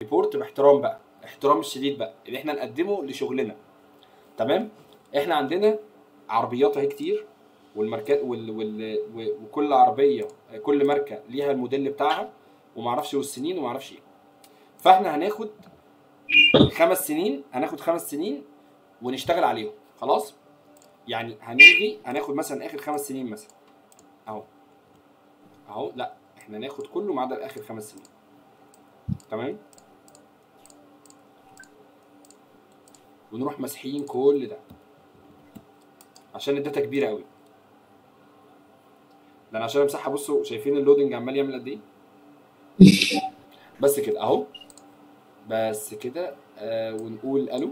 ريبورت باحترام بقى احترام الشديد بقى اللي احنا نقدمه لشغلنا تمام احنا عندنا عربيات اهي كتير والماركات وال... وال... و- وكل عربيه كل ماركه ليها الموديل بتاعها ومعرفش والسنين ومعرفش ايه فاحنا هناخد خمس سنين هناخد خمس سنين ونشتغل عليهم خلاص يعني هنيجي هناخد مثلا اخر خمس سنين مثلا اهو اهو لا احنا ناخد كله ما عدا اخر خمس سنين تمام ونروح مسحين كل ده عشان الداتا كبيره قوي ده انا عشان امسحها بصوا شايفين اللودنج عمال يعمل قد ايه بس كده اهو بس كده آه ونقول الو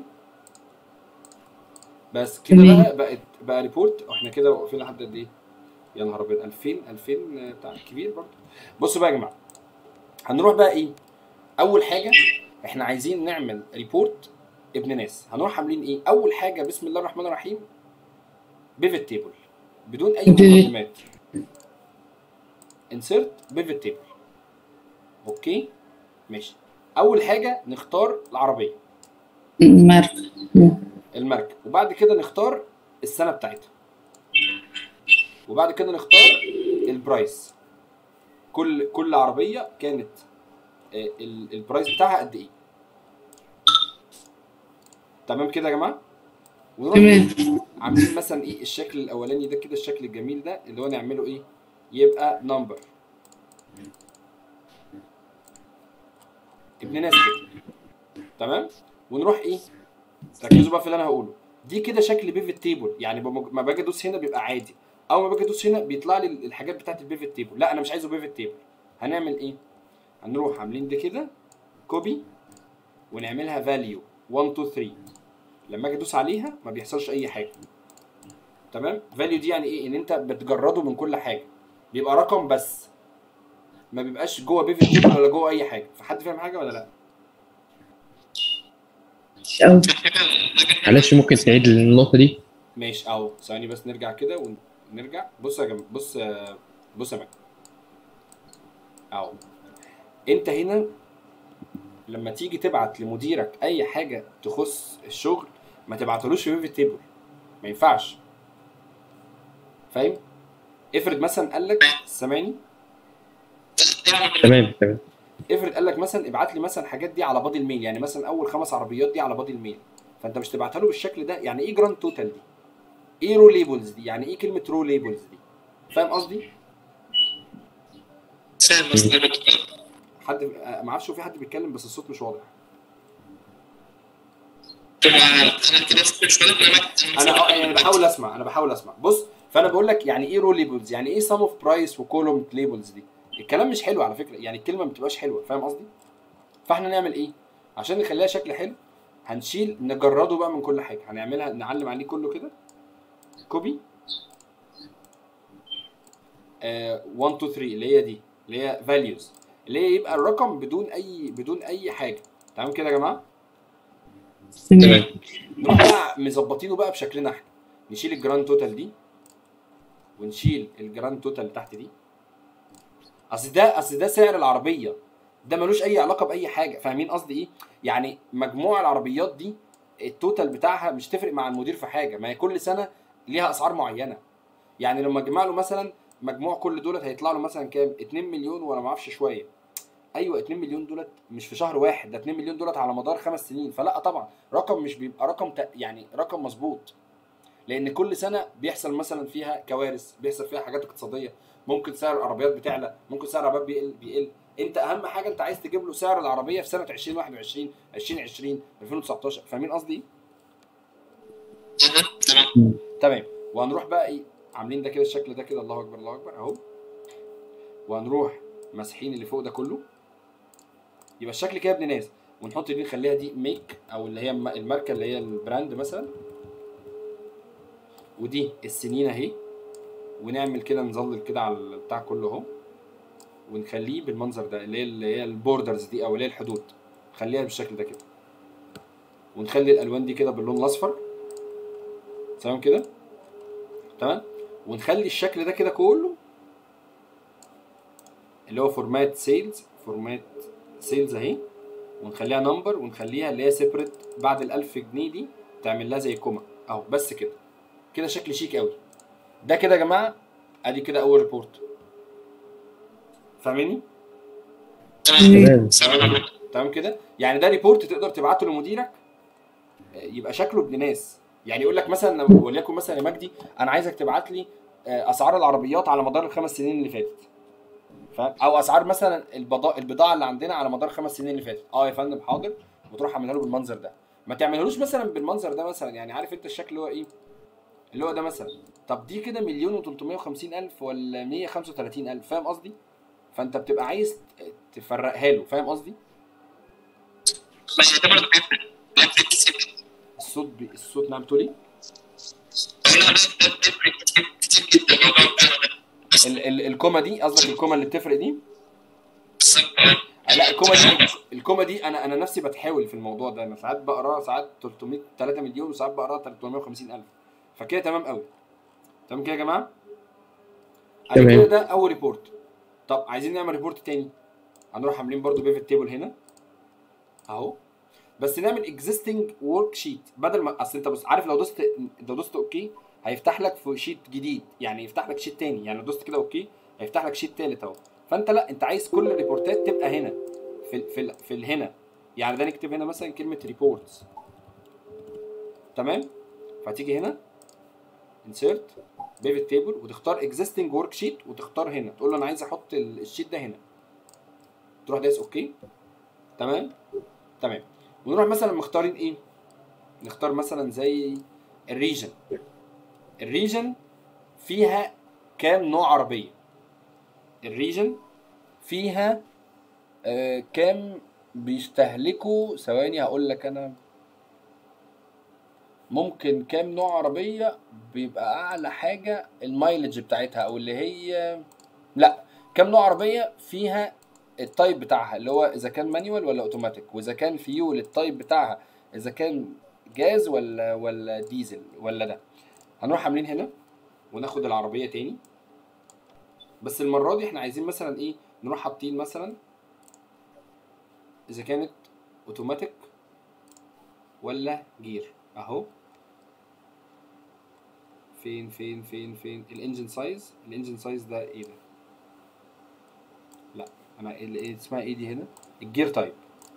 بس كده تمام. بقى بقت بقى ريبورت احنا كده واقفين لحد قد ايه يا نهار ابيض 2000 2000 بتاع كبير برضه بصوا بقى يا جماعه هنروح بقى ايه اول حاجه احنا عايزين نعمل ريبورت ابن ناس هنروح عاملين ايه اول حاجه بسم الله الرحمن الرحيم بيفت تيبل بدون اي Pivot. مقدمات انسرت بيفت تيبل اوكي ماشي اول حاجه نختار العربيه مارك الماركه وبعد كده نختار السنه بتاعتها وبعد كده نختار البرايس كل كل عربيه كانت آه، ال- البرايس بتاعها قد ايه تمام كده يا جماعه ونروح تمام عاملين مثلا ايه الشكل الاولاني ده كده الشكل الجميل ده اللي هو نعمله ايه يبقى نمبر ابن ناس كده تمام ونروح ايه ركزوا بقى في اللي انا هقوله دي كده شكل بيفت تيبل يعني بمج- ما باجي ادوس هنا بيبقى عادي اول ما باجي ادوس هنا بيطلع لي الحاجات بتاعت البيفت تيبل لا انا مش عايزه بيفت تيبل هنعمل ايه هنروح عاملين ده كده كوبي ونعملها فاليو 1 2 3 لما اجي ادوس عليها ما بيحصلش اي حاجه تمام فاليو دي يعني ايه ان انت بتجرده من كل حاجه بيبقى رقم بس ما بيبقاش جوه بيفت تيبل ولا جوه اي حاجه فحد فاهم حاجه ولا لا مش قوي معلش ممكن تعيد النقطة دي ماشي اهو ثواني بس نرجع كده ونرجع بص يا جماعه بص يا- بص يا مجد اهو انت هنا لما تيجي تبعت لمديرك اي حاجه تخص الشغل ما تبعتلوش في بيفت تيبل ما ينفعش فاهم افرض مثلا قال لك سامعني تمام تمام افرض قال لك مثلا ابعت لي مثلا الحاجات دي على بادي الميل يعني مثلا اول خمس عربيات دي على بادي الميل فانت مش تبعتها له بالشكل ده يعني ايه جراند توتال دي ايه رو ليبلز دي يعني ايه كلمه رو ليبلز دي فاهم قصدي فاهم قصدي حد آه، ما اعرفش هو في حد بيتكلم بس الصوت مش واضح انا كده مش فاهم انا انا اه يعني بحاول اسمع انا بحاول اسمع بص فانا بقول لك يعني ايه رو ليبلز يعني ايه سم اوف برايس وكولوم ليبلز دي الكلام مش حلو على فكره يعني الكلمه ما بتبقاش حلوه فاهم قصدي فاحنا نعمل ايه عشان نخليها شكل حلو هنشيل نجرده بقى من كل حاجه هنعملها نعلم عليه كله كده كوبي آه 1 2 3 اللي هي دي اللي هي فاليوز اللي هي يبقى الرقم بدون اي بدون اي حاجه تمام كده يا جماعه تمام نروح بقى مظبطينه بقى بشكلنا احنا نشيل الجراند توتال دي ونشيل الجراند توتال تحت دي اصل ده اصل ده سعر العربيه ده ملوش اي علاقه باي حاجه فاهمين قصدي ايه يعني مجموع العربيات دي التوتال بتاعها مش تفرق مع المدير في حاجه ما هي كل سنه ليها اسعار معينه يعني لما اجمع له مثلا مجموع كل دولت هيطلع له مثلا كام 2 مليون ولا ما اعرفش شويه ايوه 2 مليون دولت مش في شهر واحد ده 2 مليون دولت على مدار خمس سنين فلا طبعا رقم مش بيبقى رقم ت... يعني رقم مظبوط لان كل سنه بيحصل مثلا فيها كوارث بيحصل فيها حاجات اقتصاديه ممكن سعر العربيات بتعلى ممكن سعر العربيات بيقل بيقل انت اهم حاجه انت عايز تجيب له سعر العربيه في سنه 2021 2020 2019 فاهمين قصدي ايه تمام تمام وهنروح بقى ايه عاملين ده كده الشكل ده كده الله اكبر الله اكبر اهو وهنروح ماسحين اللي فوق ده كله يبقى الشكل كده ابن ناس ونحط دي نخليها دي ميك او اللي هي الم- الماركه اللي هي البراند مثلا ودي السنين اهي ونعمل كده نظلل كده على البتاع كله اهو ونخليه بالمنظر ده اللي هي اللي هي البوردرز دي او اللي هي الحدود خليها بالشكل ده كده ونخلي الالوان دي كده باللون الاصفر تمام كده تمام ونخلي الشكل ده كده كله اللي هو فورمات سيلز فورمات سيلز اهي ونخليها نمبر ونخليها اللي هي سيبريت بعد ال 1000 جنيه دي تعمل لها زي كوما اهو بس كده كده شكل شيك قوي ده كده يا جماعه ادي كده اول ريبورت فاهميني تمام تمام تمام كده يعني ده ريبورت تقدر تبعته لمديرك آه، يبقى شكله ابن ناس يعني يقول لك مثلا لو- وليكن مثلا يا مجدي انا عايزك تبعت لي آه، اسعار العربيات على مدار الخمس سنين اللي فاتت فاهم او اسعار مثلا البضاعه البضاعه اللي عندنا على مدار الخمس سنين اللي فاتت اه يا فندم حاضر وتروح عاملها له بالمنظر ده ما تعملهوش مثلا بالمنظر ده مثلا يعني عارف انت الشكل اللي هو ايه اللي هو ده مثلا طب دي كده مليون و350 الف ولا 135 الف فاهم قصدي فانت بتبقى عايز تفرقها له فاهم قصدي ما هي ده برضه بيفرق بيفرق كتير الصوت بي... الصوت نعم تقولي هنا ده ده بيفرق كتير كتير جدا الموضوع ده ال... ال... الكوما دي قصدك الكوما اللي بتفرق دي بالظبط آه، لا الكوما دي الكوما دي انا انا نفسي بتحاول في الموضوع ده انا ساعات بقراها ساعات 300 3 مليون وساعات بقراها 350 الف فكده تمام قوي تمام كده يا جماعه ادي تمام. كده ده اول ريبورت طب عايزين نعمل ريبورت تاني هنروح عاملين برضو بيفت تيبل هنا اهو بس نعمل اكزيستنج ورك شيت بدل ما اصل انت بص عارف لو دوست لو دوست اوكي هيفتح لك في شيت جديد يعني يفتح لك شيت تاني يعني لو دوست كده اوكي هيفتح لك شيت تالت اهو فانت لا انت عايز كل الريبورتات تبقى هنا في ال في ال في ال هنا يعني ده نكتب هنا مثلا كلمه ريبورتس تمام فتيجي هنا انسيرت بيفت تيبل وتختار اكزيستنج ورك شيت وتختار هنا تقول له انا عايز احط ال- الشيت ده هنا تروح دايس اوكي تمام تمام ونروح مثلا مختارين ايه نختار مثلا زي الريجن الريجن فيها كام نوع عربيه الريجن فيها آه كام بيستهلكوا ثواني هقول لك انا ممكن كام نوع عربيه بيبقى اعلى حاجه المايلج بتاعتها او اللي هي لا كام نوع عربيه فيها التايب بتاعها اللي هو اذا كان مانيوال ولا اوتوماتيك واذا كان فيول التايب بتاعها اذا كان جاز ولا ولا ديزل ولا ده هنروح عاملين هنا وناخد العربيه تاني بس المره دي احنا عايزين مثلا ايه نروح حاطين مثلا اذا كانت اوتوماتيك ولا جير اهو فين فين فين فين الانجن سايز الانجن سايز ده ايه ده لا انا ال- إيه اسمها ايه دي هنا الجير تايب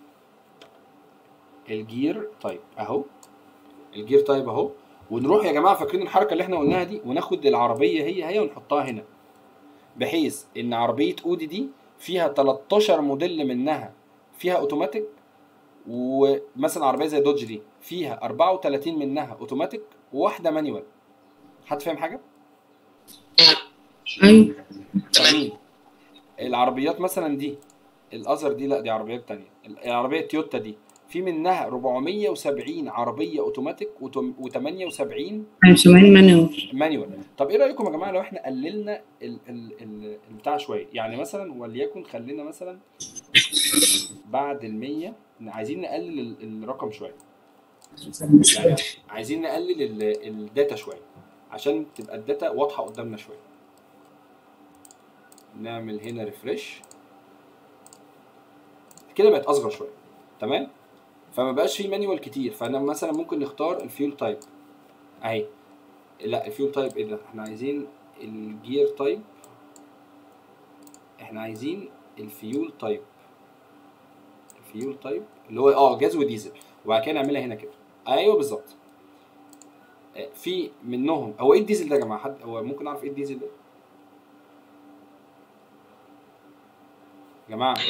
الجير تايب اهو الجير تايب اهو ونروح يا جماعه فاكرين الحركه اللي احنا قلناها دي وناخد العربيه هي هي ونحطها هنا بحيث ان عربيه اودي دي فيها 13 موديل منها فيها اوتوماتيك ومثلا عربيه زي دوج دي فيها 34 منها اوتوماتيك وواحده مانيوال حد فاهم حاجه ايوه فاهمين العربيات مثلا دي الازر دي لا دي عربيات تانية العربيه تويوتا دي في منها 470 عربيه اوتوماتيك و78 سامعين مانوال مانيوال طب ايه رايكم يا جماعه لو احنا قللنا ال ال ال البتاع شويه يعني مثلا وليكن خلينا مثلا بعد ال 100 عايزين نقلل ال- الرقم شويه يعني عايزين نقلل ال- الداتا شويه عشان تبقى الداتا واضحه قدامنا شويه نعمل هنا ريفرش كده بقت اصغر شويه تمام فما بقاش فيه مانيوال كتير فانا مثلا ممكن نختار الفيول تايب اهي لا الفيول تايب ايه ده احنا عايزين الجير تايب احنا عايزين الفيول تايب الفيول تايب اللي هو اه جاز وديزل وبعد كده نعملها هنا كده ايوه بالظبط آه، في منهم هو ايه الديزل ده يا جماعه حد هو ممكن اعرف ايه الديزل ده يا جماعه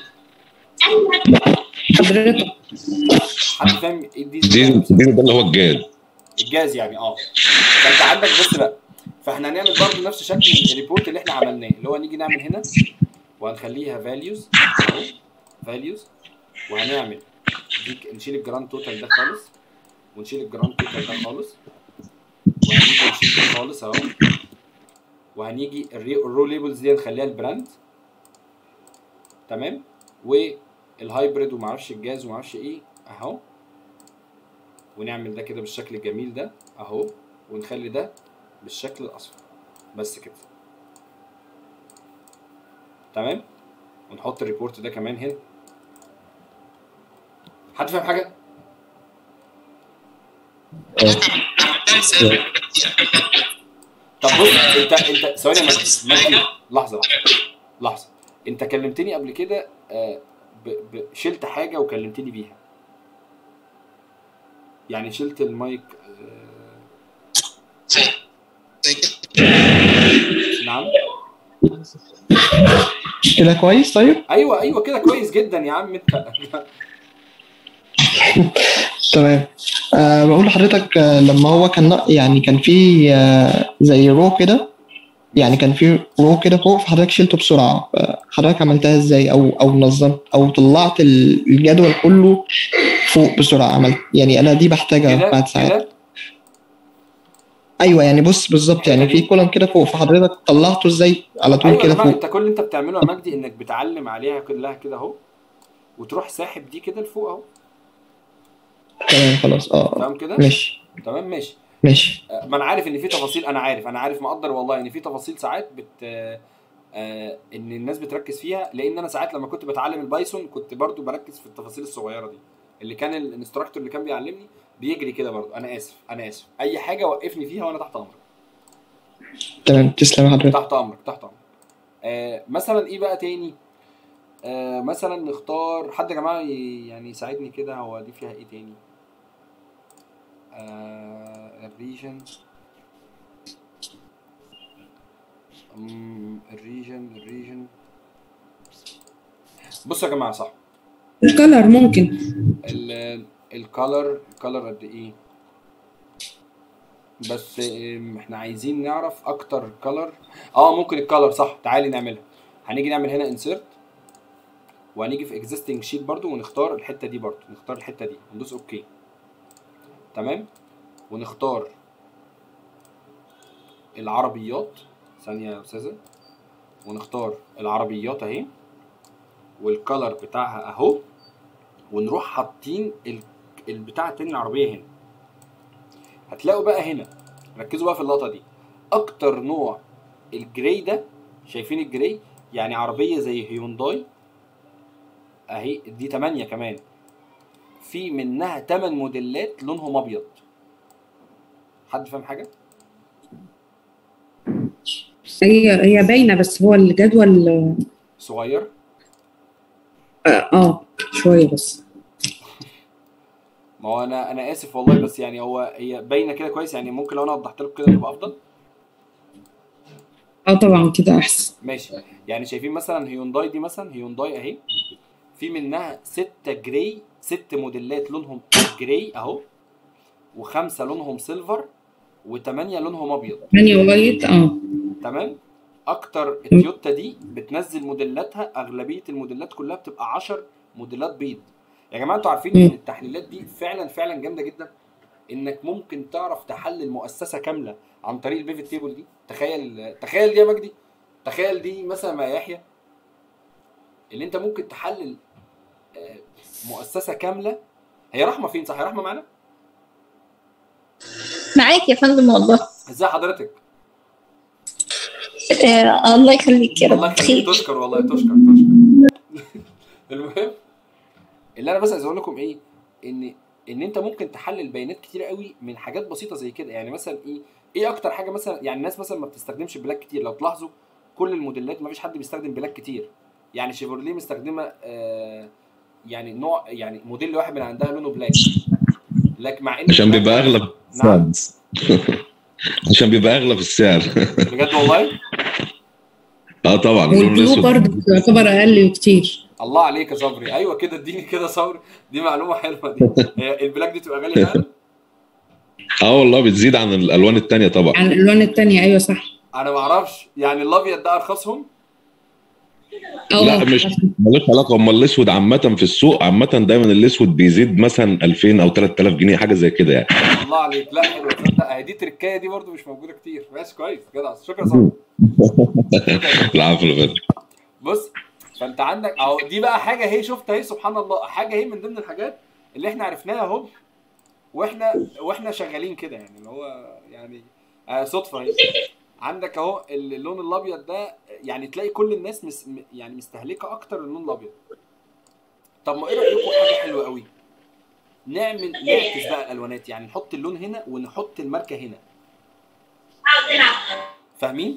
حضرتك حد فاهم ايه الديزل ديزل ده؟ ديزل ده اللي هو الجاز الجاز يعني اه فانت عندك بص بقى فاحنا هنعمل برضه نفس شكل الريبورت اللي احنا عملناه اللي هو نيجي نعمل هنا وهنخليها فاليوز فاليوز وهنعمل دي نشيل الجراند توتال ده خالص ونشيل الجراند توتال ده خالص وهنيجي نشيل ده خالص اهو وهنيجي الري- الرو ليبلز دي نخليها البراند تمام والهايبريد ومعرفش الجاز ومعرفش ايه اهو ونعمل ده كده بالشكل الجميل ده اهو ونخلي ده بالشكل الاصفر بس كده تمام ونحط الريبورت ده كمان هنا حد فاهم حاجه طب بص انت انت ثواني يا مجدي مجدي لحظه لحظه لحظه انت كلمتني قبل كده آه، ب... ب... شلت حاجه وكلمتني بيها يعني شلت المايك آه، نعم كده كويس طيب ايوه ايوه كده كويس جدا يا عم انت تمام أه بقول لحضرتك آه، لما هو كان نق- يعني كان في آه، زي رو كده يعني كان في رو كده فوق فحضرتك شلته بسرعة حضرتك عملتها ازاي او او نظمت او طلعت ال- الجدول كله فوق بسرعة عملت يعني انا دي بحتاجها كده بعد ساعات كده ايوه يعني بص بالظبط يعني في كولم كده فوق فحضرتك طلعته ازاي على طول ايوه يا كده جماعه فوق انت كل اللي انت بتعمله يا مجدي انك بتعلم عليها كلها كده اهو وتروح ساحب دي كده لفوق اهو تمام خلاص اه تمام كده ماشي تمام ماشي ماشي آه، ما انا عارف ان في تفاصيل انا عارف انا عارف مقدر والله ان في تفاصيل ساعات بت آه، آه، ان الناس بتركز فيها لان انا ساعات لما كنت بتعلم البايثون كنت برضو بركز في التفاصيل الصغيره دي اللي كان الانستراكتور اللي كان بيعلمني بيجري كده برضو انا اسف انا اسف اي حاجه وقفني فيها وانا تحت امرك تمام تسلم يا حضرتك تحت امرك تحت امرك آه مثلا ايه بقى تاني آه مثلا نختار حد يا جماعه ي- يعني يساعدني كده هو دي فيها ايه تاني آه الريجن أمم، الريجن الريجن بصوا يا جماعه صح الكلر ممكن ال- الكالر الكالر قد ايه بس ام، احنا عايزين نعرف اكتر كالر اه ممكن الكالر صح تعالي نعملها هنيجي نعمل هنا انسيرت وهنيجي في اكزيستنج شيت برضو ونختار الحته دي برضو نختار الحته دي وندوس اوكي تمام ونختار العربيات ثانيه يا استاذه ونختار العربيات اهي والكالر بتاعها اهو ونروح حاطين ال- البتاع التاني العربيه هنا هتلاقوا بقى هنا ركزوا بقى في اللقطه دي اكتر نوع الجراي ده شايفين الجراي يعني عربيه زي هيونداي اهي دي 8 كمان في منها 8 موديلات لونهم ابيض حد فاهم حاجه هي هي باينه بس هو الجدول صغير اه, آه شويه بس ما هو انا انا اسف والله بس يعني هو هي باينه كده كويس يعني ممكن لو انا وضحت لكم كده تبقى افضل اه طبعا كده احسن ماشي يعني شايفين مثلا هيونداي دي مثلا هيونداي اهي في منها ستة جراي ست موديلات لونهم جراي اهو وخمسة لونهم سيلفر وثمانية لونهم ابيض ماني وايت اه تمام اكتر التويوتا دي بتنزل موديلاتها اغلبية الموديلات كلها بتبقى 10 موديلات بيض يا جماعة انتوا عارفين ان مم. التحليلات دي فعلا فعلا جامدة جدا انك ممكن تعرف تحلل مؤسسة كاملة عن طريق البيفت تيبل دي تخيل تخيل دي يا مجدي تخيل دي مثلا مع يحيى اللي انت ممكن تحلل آه، مؤسسه كامله هي رحمه فين صح هي رحمه معانا معاك يا فندم والله ازي حضرتك آه الله يخليك يا الله رب يخليك خير تشكر والله تشكر تشكر المهم اللي انا بس عايز اقول لكم ايه ان ان انت ممكن تحلل بيانات كتير قوي من حاجات بسيطه زي كده يعني مثلا ايه ايه اكتر حاجه مثلا يعني الناس مثلا ما بتستخدمش بلاك كتير لو تلاحظوا كل الموديلات ما فيش حد بيستخدم بلاك كتير يعني شيفروليه مستخدمه آه يعني نوع يعني موديل واحد من عندها لونه بلاك لكن مع ان عشان بيبقى اغلى في نعم السعر عشان بيبقى اغلى في السعر بجد والله اه طبعا اللون والبلو الاسود برضه يعتبر اقل بكتير الله عليك يا صبري ايوه كده اديني كده صبري دي معلومه حلوه دي هي البلاك دي تبقى غاليه فعلا اه والله بتزيد عن الالوان التانية طبعا عن الالوان التانية ايوه صح انا ما اعرفش يعني الابيض ده ارخصهم اه لا مش ملوش علاقه هم الاسود عامه في السوق عامه دايما الاسود بيزيد مثلا 2000 او 3000 جنيه حاجه زي كده يعني الله عليك لا حلو تصدق اهي دي تركايه دي برضو مش موجوده كتير ماشي كويس جدع شكرا يا صبري العفو يا فندم بص فانت عندك اهو دي بقى حاجه هي شفت اهي سبحان الله حاجه هي من ضمن الحاجات اللي احنا عرفناها اهو واحنا واحنا شغالين كده يعني اللي هو يعني آه صدفه هي عندك اهو اللون الابيض ده يعني تلاقي كل الناس مس يعني مستهلكه اكتر اللون الابيض طب ما ايه رايكم حاجه حلوه قوي نعمل نعكس بقى الالوانات يعني نحط اللون هنا ونحط الماركه هنا فاهمين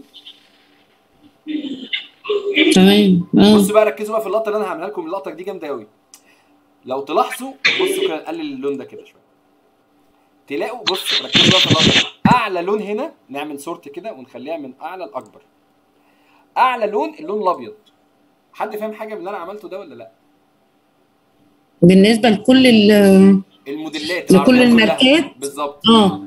تمام اه بصوا بقى ركزوا بقى في اللقطه اللي انا هعملها لكم اللقطه دي جامده قوي لو تلاحظوا بصوا كده نقلل اللون ده كده شويه تلاقوا بص ركزوا بقى في اللقطه دي. اعلى لون هنا نعمل سورت كده ونخليها من اعلى لاكبر اعلى لون اللون الابيض حد فاهم حاجه من اللي انا عملته ده ولا لا بالنسبه لكل ال الموديلات لكل العربيات كلها. الماركات؟ بالظبط اه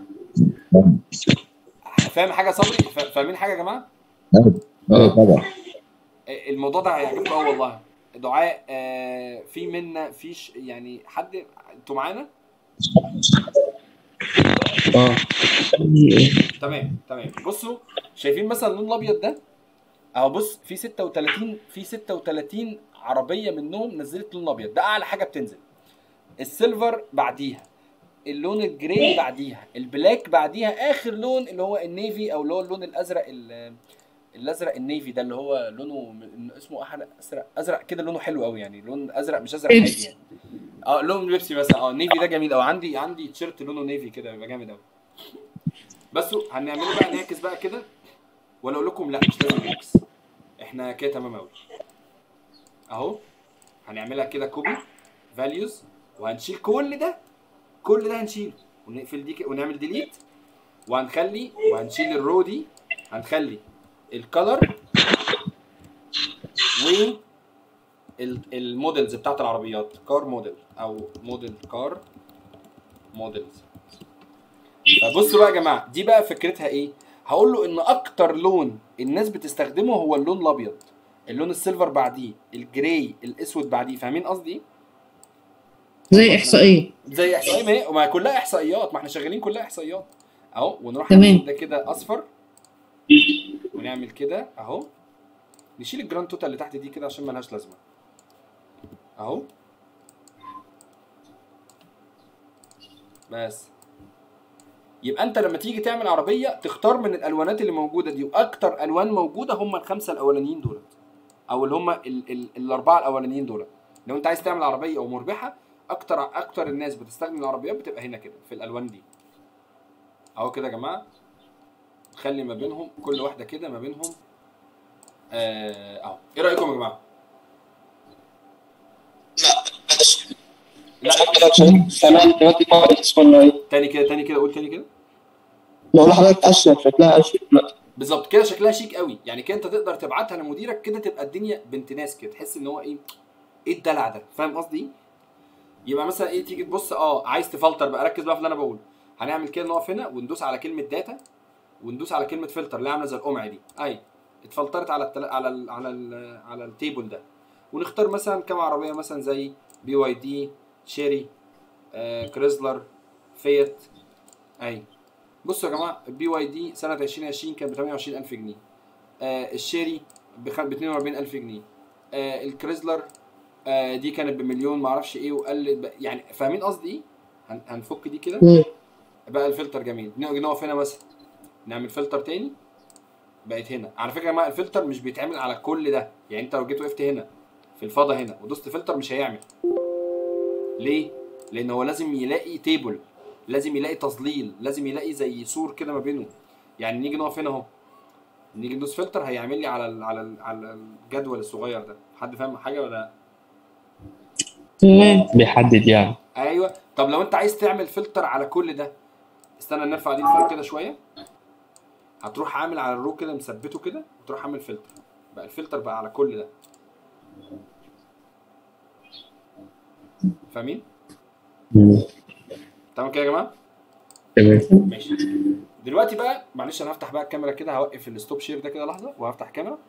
فاهم حاجه يا صبري فا- فاهمين حاجه يا جماعه اه طبعا الموضوع ده هيعجبكم قوي والله دعاء آه في منا فيش يعني حد انتوا معانا اه تمام تمام بصوا شايفين مثلا اللون الابيض ده اهو بص في 36 في 36 عربيه منهم نزلت لون ابيض ده اعلى حاجه بتنزل السيلفر بعديها اللون الجراي بعديها البلاك بعديها اخر لون اللي هو النيفي او اللي هو اللون الازرق ال- الازرق النيفي ده اللي هو لونه م- اسمه احد ازرق ازرق كده لونه حلو قوي يعني لون ازرق مش ازرق بيبسي. حقيقي يعني اه لون بيبسي مثلا اه نيفي ده جميل قوي عندي عندي تيشيرت لونه نيفي كده بيبقى جامد قوي بسوا هنعمله بقى نعكس بقى كده ولا اقول لكم لا مش لازم نعكس احنا كده تمام قوي اهو هنعملها كده كوبي فاليوز وهنشيل كل ده كل ده هنشيله ونقفل دي كده ونعمل ديليت وهنخلي وهنشيل الرو دي هنخلي الكلر و ال- المودلز بتاعت العربيات كار موديل او موديل كار موديلز فبصوا بقى يا جماعه دي بقى فكرتها ايه هقول له ان اكتر لون الناس بتستخدمه هو اللون الابيض اللون السيلفر بعديه الجراي الاسود بعديه فاهمين قصدي ايه زي احصائيه زي احصائيه ما هي ما هي كلها احصائيات ما احنا شغالين كلها احصائيات اهو ونروح تمام. نعمل ده كده اصفر ونعمل كده اهو نشيل الجراند توتال اللي تحت دي كده عشان ملهاش لازمه اهو بس يبقى انت لما تيجي تعمل عربيه تختار من الالوانات اللي موجوده دي واكتر الوان موجوده هم الخمسه الاولانيين دولت او اللي هم ال ال الاربعه الاولانيين دولت لو انت عايز تعمل عربيه ومربحه اكتر اكتر الناس بتستخدم العربيات بتبقى هنا كده في الالوان دي اهو كده يا جماعه خلي ما بينهم كل واحده كده ما بينهم آه، اهو ايه رايكم يا جماعه لا تمام دلوقتي كويس ولا ايه؟ تاني كده تاني كده قول تاني كده بقول لحضرتك اشيك شكلها اشيك دلوقتي بالظبط كده شكلها شيك قوي يعني كده انت تقدر تبعتها لمديرك كده تبقى الدنيا بنت ناس كده تحس ان هو ايه ايه الدلع ده فاهم قصدي ايه يبقى مثلا ايه تيجي تبص اه عايز تفلتر بقى ركز بقى في اللي انا بقوله هنعمل كده نقف هنا وندوس على كلمه داتا وندوس على كلمه فلتر اللي عامله زي القمع دي اي اتفلترت على التل... على ال... على ال... على التيبل ده ونختار مثلا كام عربيه مثلا زي بي واي دي شيري آه، كريزلر فيت اي بصوا يا جماعه البي واي دي سنه 2020 كانت ب 28000 جنيه آه الشيري ب 42000 جنيه آه الكريزلر آه دي كانت بمليون معرفش ايه وقلت ب- يعني فاهمين قصدي ايه؟ هن- هنفك دي كده مم. بقى الفلتر جميل نيجي نقف هنا مثلا نعمل فلتر تاني بقت هنا على فكره يا جماعه الفلتر مش بيتعمل على كل ده يعني انت لو جيت وقفت هنا في الفضا هنا ودوست فلتر مش هيعمل ليه لان هو لازم يلاقي تيبل لازم يلاقي تظليل لازم يلاقي زي سور كده ما بينهم يعني نيجي نقف هنا اهو نيجي ندوس فلتر هيعمل لي على ال على ال على الجدول الصغير ده حد فاهم حاجه ولا لا تمام بيحدد يعني ايوه طب لو انت عايز تعمل فلتر على كل ده استنى نرفع دي لفوق كده شويه هتروح عامل على الرو كده مثبته كده وتروح عامل فلتر بقى الفلتر بقى على كل ده فاهمين مم. تمام كده يا جماعه تمام ماشي دلوقتي بقى معلش انا هفتح بقى الكاميرا كده هوقف الستوب شير ده كده لحظه وهفتح الكاميرا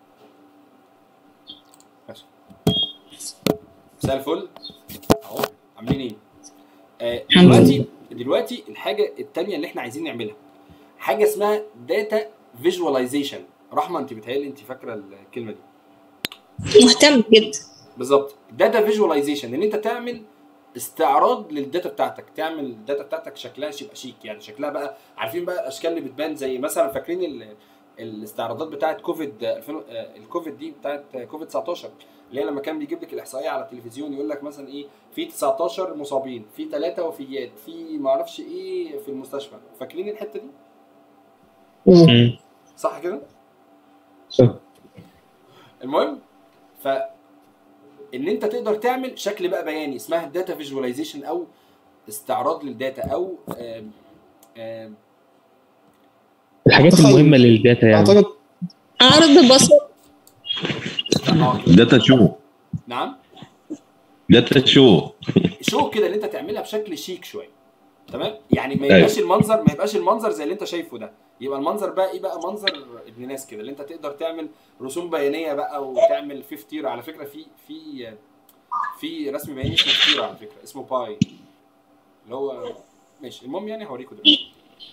ماشي مساء الفل اهو عاملين ايه آه الحمد دلوقتي دلوقتي الحاجه التانية اللي احنا عايزين نعملها حاجه اسمها داتا فيجواليزيشن رحمه انت بتهيألي انت فاكره الكلمه دي مهتم جدا بالظبط داتا فيجواليزيشن ان انت تعمل استعراض للداتا بتاعتك تعمل الداتا بتاعتك شكلها يبقى شيك يعني شكلها بقى عارفين بقى الاشكال اللي بتبان زي مثلا فاكرين ال- الاستعراضات بتاعت كوفيد 2000 آه، الكوفيد دي بتاعت كوفيد 19 اللي هي لما كان بيجيب لك الاحصائيه على التلفزيون يقول لك مثلا ايه في 19 مصابين في ثلاثه وفيات في ما اعرفش ايه في المستشفى فاكرين الحته دي مم. صح كده صح المهم ف ان انت تقدر تعمل شكل بقى بياني اسمها داتا فيجواليزيشن او استعراض للداتا او آم آم الحاجات تخيل. المهمه للداتا يعني اعتقد عرض بصر است- آه كده. داتا شو نعم داتا شو شو كده اللي انت تعملها بشكل شيك شويه تمام يعني ما أيوة. يبقاش المنظر ما يبقاش المنظر زي اللي انت شايفه ده يبقى المنظر بقى ايه بقى منظر ابن ناس كده اللي انت تقدر تعمل رسوم بيانيه بقى وتعمل في فطير على فكره في في في رسم بياني اسمه فطير على فكره اسمه باي اللي هو ماشي المهم يعني هوريكم دلوقتي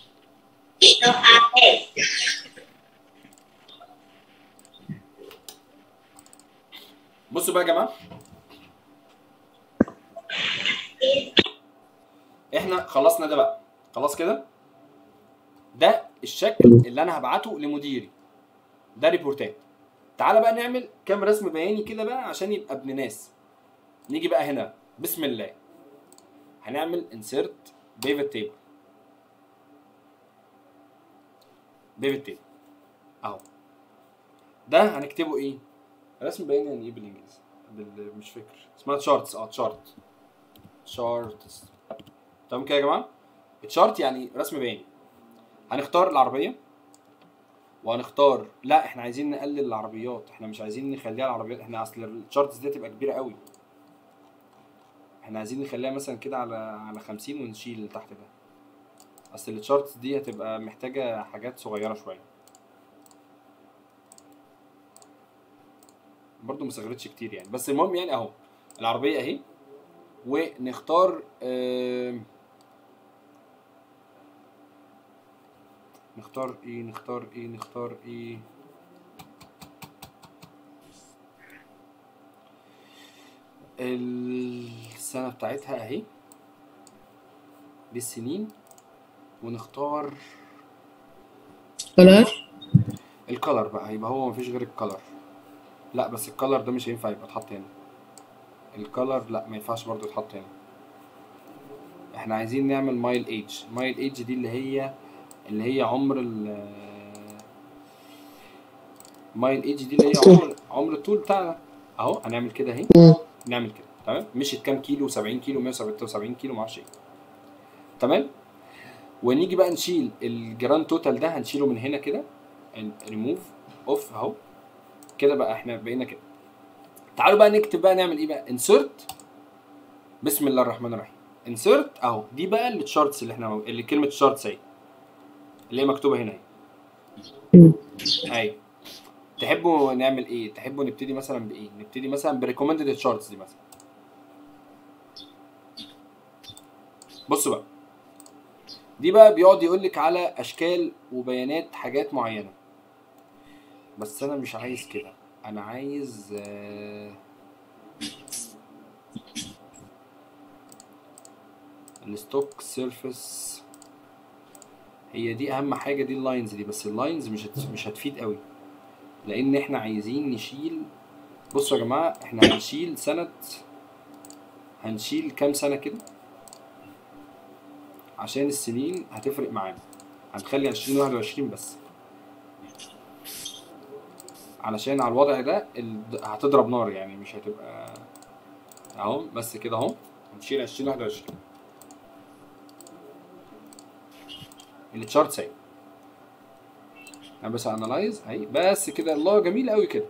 بصوا بقى يا جماعه احنا خلصنا ده بقى خلاص كده ده الشكل اللي انا هبعته لمديري ده ريبورتات تعالى بقى نعمل كام رسم بياني كده بقى عشان يبقى ابن ناس نيجي بقى هنا بسم الله هنعمل insert pivot table pivot table اهو ده هنكتبه ايه رسم بياني يعني ايه بالانجليزي بال... مش فاكر اسمها تشارتس اه تشارت شارتس تمام كده يا جماعه الشارت يعني رسم بياني هنختار العربيه وهنختار لا احنا عايزين نقلل العربيات احنا مش عايزين نخليها العربيات احنا اصل الشارتس دي تبقى كبيره قوي احنا عايزين نخليها مثلا كده على على 50 ونشيل اللي تحت ده اصل الشارتس دي هتبقى محتاجه حاجات صغيره شويه برضو ما صغرتش كتير يعني بس المهم يعني اهو العربيه اهي ونختار آم، نختار ايه نختار ايه نختار ايه السنة بتاعتها اهي دي السنين ونختار كولر الكلر بقى يبقى هو مفيش غير الكلر لا بس الكلر ده مش هينفع يبقى اتحط هنا الكلر لا ما ينفعش برضو يتحط هنا احنا عايزين نعمل مايل ايج مايل ايج دي اللي هي اللي هي عمر ال مايل ايج دي اللي هي عمر عمر الطول بتاعنا اهو هنعمل كده اهي نعمل كده تمام مشيت كام كيلو 70 كيلو 176 كيلو معرفش ايه تمام ونيجي بقى نشيل الجراند توتال ده هنشيله من هنا كده ريموف اوف اهو كده بقى احنا بقينا كده تعالوا بقى نكتب بقى نعمل ايه بقى انسرت بسم الله الرحمن الرحيم انسرت اهو دي بقى التشارتس اللي احنا اللي كلمه تشارتس اهي اللي هي مكتوبه هنا اهي مم. اهي تحبوا نعمل ايه تحبوا نبتدي مثلا بايه نبتدي مثلا بريكومندد تشارتس دي مثلا بصوا بقى دي بقى بيقعد يقول لك على اشكال وبيانات حاجات معينه بس انا مش عايز كده انا عايز آه، الستوك سيرفيس هي دي اهم حاجه دي اللاينز دي بس اللاينز مش هت... مش هتفيد قوي لان احنا عايزين نشيل بصوا يا جماعه احنا هنشيل سنه هنشيل كام سنه كده عشان السنين هتفرق معانا هنخلي 2021 بس علشان على الوضع ده ال... هتضرب نار يعني مش هتبقى اهو بس كده اهو هنشيل 2021 التشارتس اهي انا بس انالايز اهي بس كده الله جميل قوي كده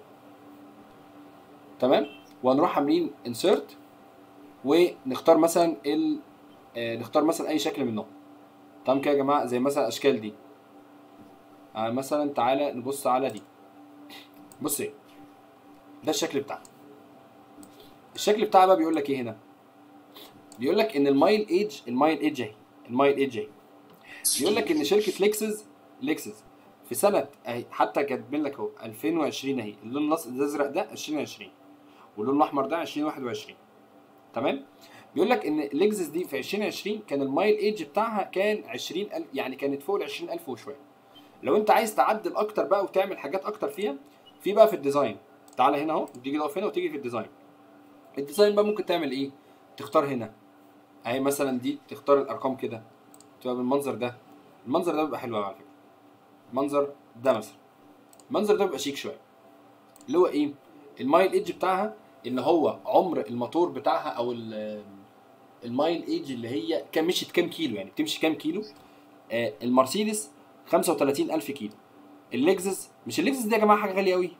تمام وهنروح عاملين انسرت ونختار مثلا ال آه، نختار مثلا اي شكل منهم تمام كده يا جماعه زي مثلا الاشكال دي آه مثلا تعالى نبص على دي بص ايه ده الشكل بتاعها الشكل بتاعها بقى بيقول لك ايه هنا بيقول لك ان المايل ايج المايل ايج اهي المايل ايج اهي بيقول لك ان شركه ليكسس ليكسس في سنه اهي حتى كاتبين لك اهو 2020 اهي اللون الأص- الازرق ده 2020 واللون الاحمر ده 2021 تمام بيقول لك ان ليكسس دي في 2020 كان المايل ايج بتاعها كان 20000 يعني كانت فوق ال 20000 وشويه لو انت عايز تعدل اكتر بقى وتعمل حاجات اكتر فيها في بقى في الديزاين تعالى هنا اهو تيجي تقف هنا وتيجي في الديزاين الديزاين بقى ممكن تعمل ايه تختار هنا اهي مثلا دي تختار الارقام كده تبقى بالمنظر ده المنظر ده بيبقى حلو أوي على فكره المنظر ده مثلا المنظر ده بيبقى شيك شويه اللي هو ايه المايل ايدج بتاعها اللي هو عمر الموتور بتاعها او ال- المايل ايدج اللي هي كام مشيت كام كيلو يعني بتمشي كام كيلو آه المرسيدس 35000 كيلو اللكزس مش اللكزس دي يا جماعه حاجه غاليه قوي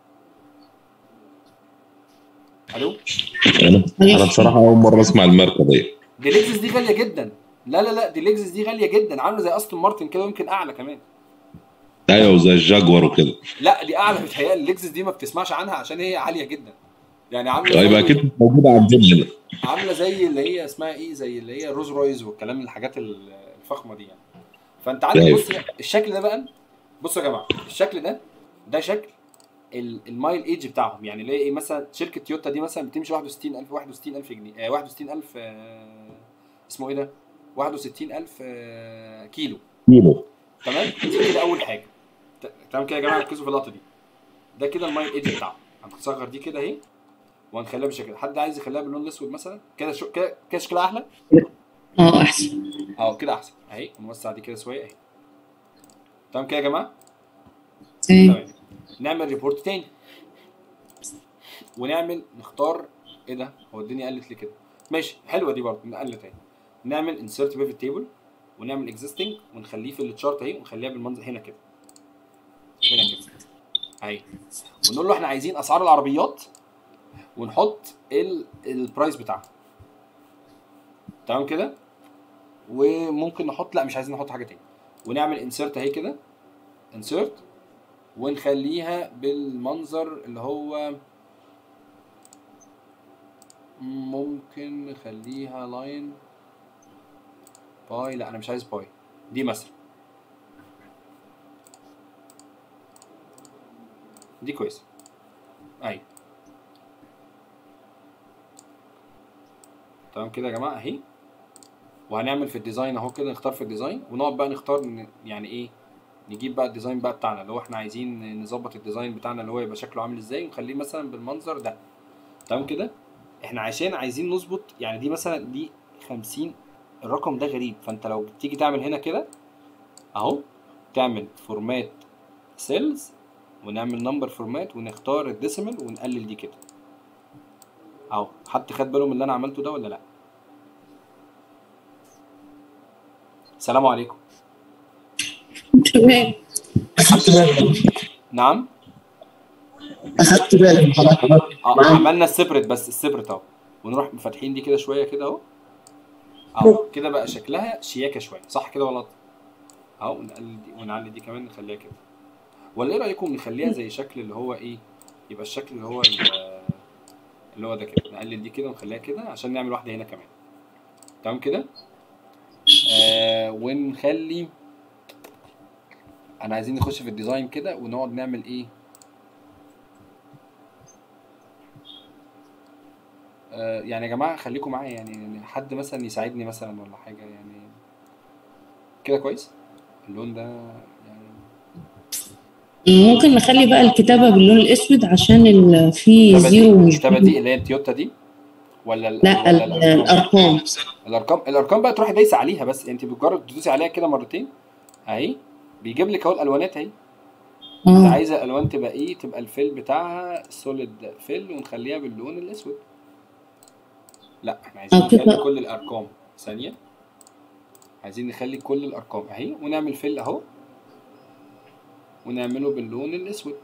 الو انا أنا بصراحه اول مره اسمع الماركه دي دي لكزس دي غاليه جدا لا لا لا دي لكزس دي غاليه جدا عامله زي استون مارتن كده ويمكن اعلى كمان ايوه وزي الجاكور وكده لا دي اعلى بتهيألي اللكزس دي ما بتسمعش عنها عشان هي عاليه جدا يعني عامله طيب زي- اكيد مش موجوده عندنا هنا عامله زي اللي هي اسمها ايه زي اللي هي روز رويز والكلام الحاجات ال- الفخمه دي يعني فانت عندك أيوة. بص الشكل ده بقى بصوا يا جماعه الشكل ده ده شكل ال- المايل ايج بتاعهم يعني اللي هي ايه مثلا شركه تويوتا دي مثلا بتمشي 61000 61000 جنيه آه 61000 آه اسمه ايه ده 61000 آه كيلو كيلو تمام دي كده اول حاجه ت- تمام كده يا جماعه ركزوا في اللقطه دي ده كده المايل ايدج بتاعه هنصغر دي كده اهي وهنخليها بالشكل ده. حد عايز يخليها باللون الاسود مثلا كده شو كده كده شكلها احلى اه احسن اه كده احسن اهي نوسع دي كده شويه اهي تمام كده يا جماعه تمام تمام نعمل ريبورت تاني ونعمل نختار ايه ده هو الدنيا قلت لي كده ماشي حلوه دي برضه نقل تاني نعمل انسيرت بيفت تيبل ونعمل اكزيستنج ونخليه في التشارت اهي ونخليها بالمنظر هنا كده هنا كده اهي ونقول له احنا عايزين اسعار العربيات ونحط ال البرايس بتاعها تمام كده وممكن نحط لا مش عايزين نحط حاجه تاني ونعمل انسيرت اهي كده انسيرت ونخليها بالمنظر اللي هو ممكن نخليها لاين باي لا انا مش عايز باي دي مثلا دي كويسه اهي تمام كده يا جماعه اهي وهنعمل في الديزاين اهو كده نختار في الديزاين ونقعد بقى نختار ن- يعني ايه نجيب بقى الديزاين بقى بتاعنا اللي هو احنا عايزين نظبط الديزاين بتاعنا اللي هو يبقى شكله عامل ازاي ونخليه مثلا بالمنظر ده تمام كده احنا عشان عايزين نظبط يعني دي مثلا دي 50 الرقم ده غريب فانت لو تيجي تعمل هنا كده اهو تعمل فورمات سيلز ونعمل نمبر فورمات ونختار الديسيمال ونقلل دي كده اهو حد خد باله من اللي انا عملته ده ولا لا السلام عليكم تمام اخدت بالي نعم اخدت بالي من حضرتك اه عملنا السيبريت بس السيبريت اهو ونروح فاتحين دي كده شويه كده اهو اهو كده بقى شكلها شياكه شويه صح كده ولا غلط؟ اهو ونقلل دي ونعلي دي كمان نخليها كده ولا ايه رايكم نخليها زي شكل اللي هو ايه يبقى الشكل اللي هو ال- اللي هو ده كده نقلل دي كده ونخليها كده عشان نعمل واحده هنا كمان تمام كده آه ونخلي انا عايزين نخش في الديزاين كده ونقعد نعمل ايه آه، يعني يا جماعه خليكم معايا يعني يعني حد مثلا يساعدني مثلا ولا حاجه يعني كده كويس اللون ده يعني ممكن نخلي بقى الكتابة باللون الأسود عشان ال- في الكتابه زيرو دي مش الكتابه دي اللي هي التويوتا دي ولا ال- لا ولا ال- الارقام الأرقام الارقام الارقام بقى تروحي دايسه عليها بس انت بمجرد تدوسي عليها كده مرتين اهي بيجيب لك اهو الالوانات اهي انت اه عايزه الالوان تبقى ايه تبقى الفيل بتاعها سوليد فيل ونخليها باللون الاسود لا احنا عايزين اه كده. نخلي كل الارقام ثانيه عايزين نخلي كل الارقام اهي ونعمل فيل اهو ونعمله باللون الاسود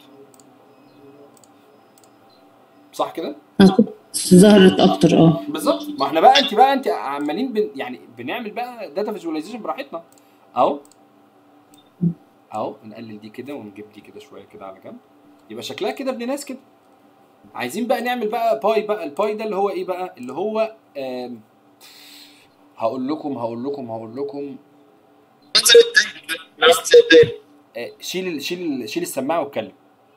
صح كده آه، كده ظهرت أكتر اه بالظبط ما احنا بقى انت بقى انت عمالين بن يعني بنعمل بقى داتا فيجواليزيشن براحتنا اهو اهو نقلل دي كده ونجيب دي كده شويه كده على جنب يبقى شكلها كده ابن ناس كده عايزين بقى نعمل بقى باي بقى الباي ده اللي هو ايه بقى اللي هو آم، هقول لكم هقول لكم هقول لكم منظر الدايرة منظر الدايرة آه، شيل ال- شيل ال- شيل السماعه واتكلم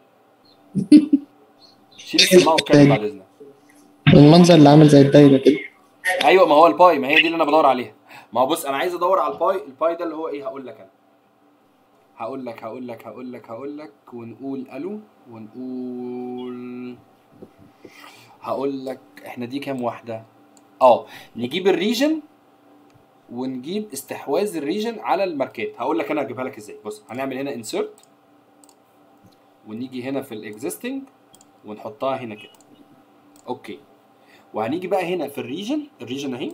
شيل السماعه واتكلم بعد اذنك المنظر اللي عامل زي الدايره كده ايوه ما هو الباي ما هي دي اللي انا بدور عليها ما هو بص انا عايز ادور على الباي الباي ده اللي هو ايه هقول لك انا هقول لك هقول لك هقول لك هقول لك ونقول الو ونقول هقول لك احنا دي كام واحده اه نجيب الريجن ونجيب استحواذ الريجن على الماركات هقول لك انا هجيبها لك ازاي بص هنعمل هنا انسيرت ونيجي هنا في الاكزيستنج ونحطها هنا كده اوكي وهنيجي بقى هنا في الريجن الريجن اهي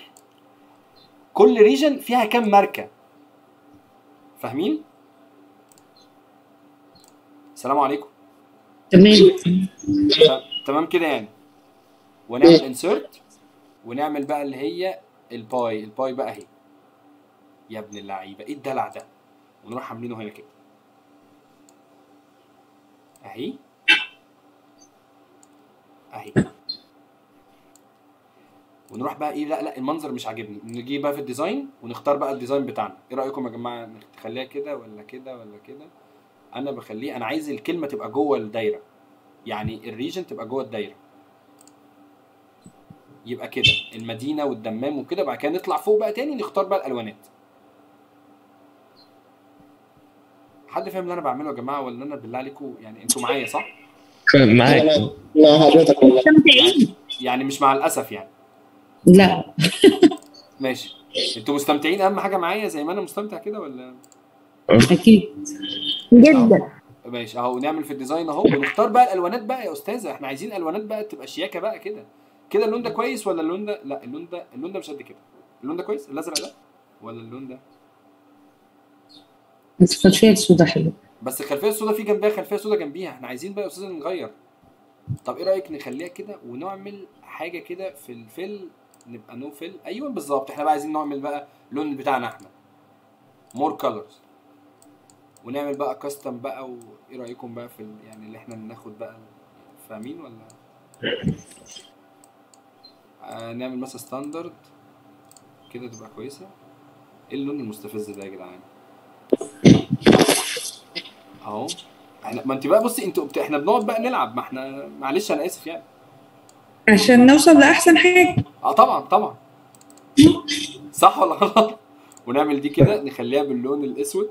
كل ريجن فيها كام ماركه فاهمين السلام عليكم تمام ت- تمام كده يعني ونعمل انسيرت ونعمل بقى اللي هي الباي الباي بقى اهي يا ابن اللعيبه ايه الدلع ده ونروح عاملينه هنا كده اهي اهي ونروح بقى ايه لا لا المنظر مش عاجبني نجي بقى في الديزاين ونختار بقى الديزاين بتاعنا ايه رايكم يا جماعه نخليها كده ولا كده ولا كده انا بخليه انا عايز الكلمه تبقى جوه الدايره يعني الريجن تبقى جوه الدايره يبقى كده المدينه والدمام وكده بعد كده نطلع فوق بقى تاني نختار بقى الالوانات حد فاهم اللي انا بعمله يا جماعه ولا انا بالله عليكم يعني انتوا معايا صح فاهم معاك مع حضرتك والله مستمتعين يعني مش مع الاسف يعني لا ماشي انتوا مستمتعين اهم حاجه معايا زي ما انا مستمتع كده ولا اكيد جدا ماشي اهو نعمل في الديزاين اهو ونختار بقى الالوانات بقى يا استاذه احنا عايزين الوانات بقى تبقى شياكه بقى كده كده اللون ده كويس ولا اللون ده لا اللون ده اللون ده مش قد كده اللون ده كويس الازرق ده ولا اللون ده بس الخلفيه السوداء حلوه بس الخلفيه السوداء في جنبها خلفيه سوداء جنبيها احنا عايزين بقى يا استاذه نغير طب ايه رايك نخليها كده ونعمل حاجه كده في الفيل نبقى نو فيل ايوه بالظبط احنا بقى عايزين نعمل بقى اللون بتاعنا احنا مور كولرز ونعمل بقى كاستم بقى وايه رايكم بقى في ال- يعني اللي احنا ناخد بقى فاهمين ولا آه نعمل مثلا ستاندرد كده تبقى كويسه ايه اللون المستفز ده يا جدعان اهو احنا ما انت بقى بصي انتوا بت... احنا بنقعد بقى نلعب ما احنا معلش انا اسف يعني عشان نوصل لاحسن حاجه اه طبعا طبعا صح ولا غلط ونعمل دي كده نخليها باللون الاسود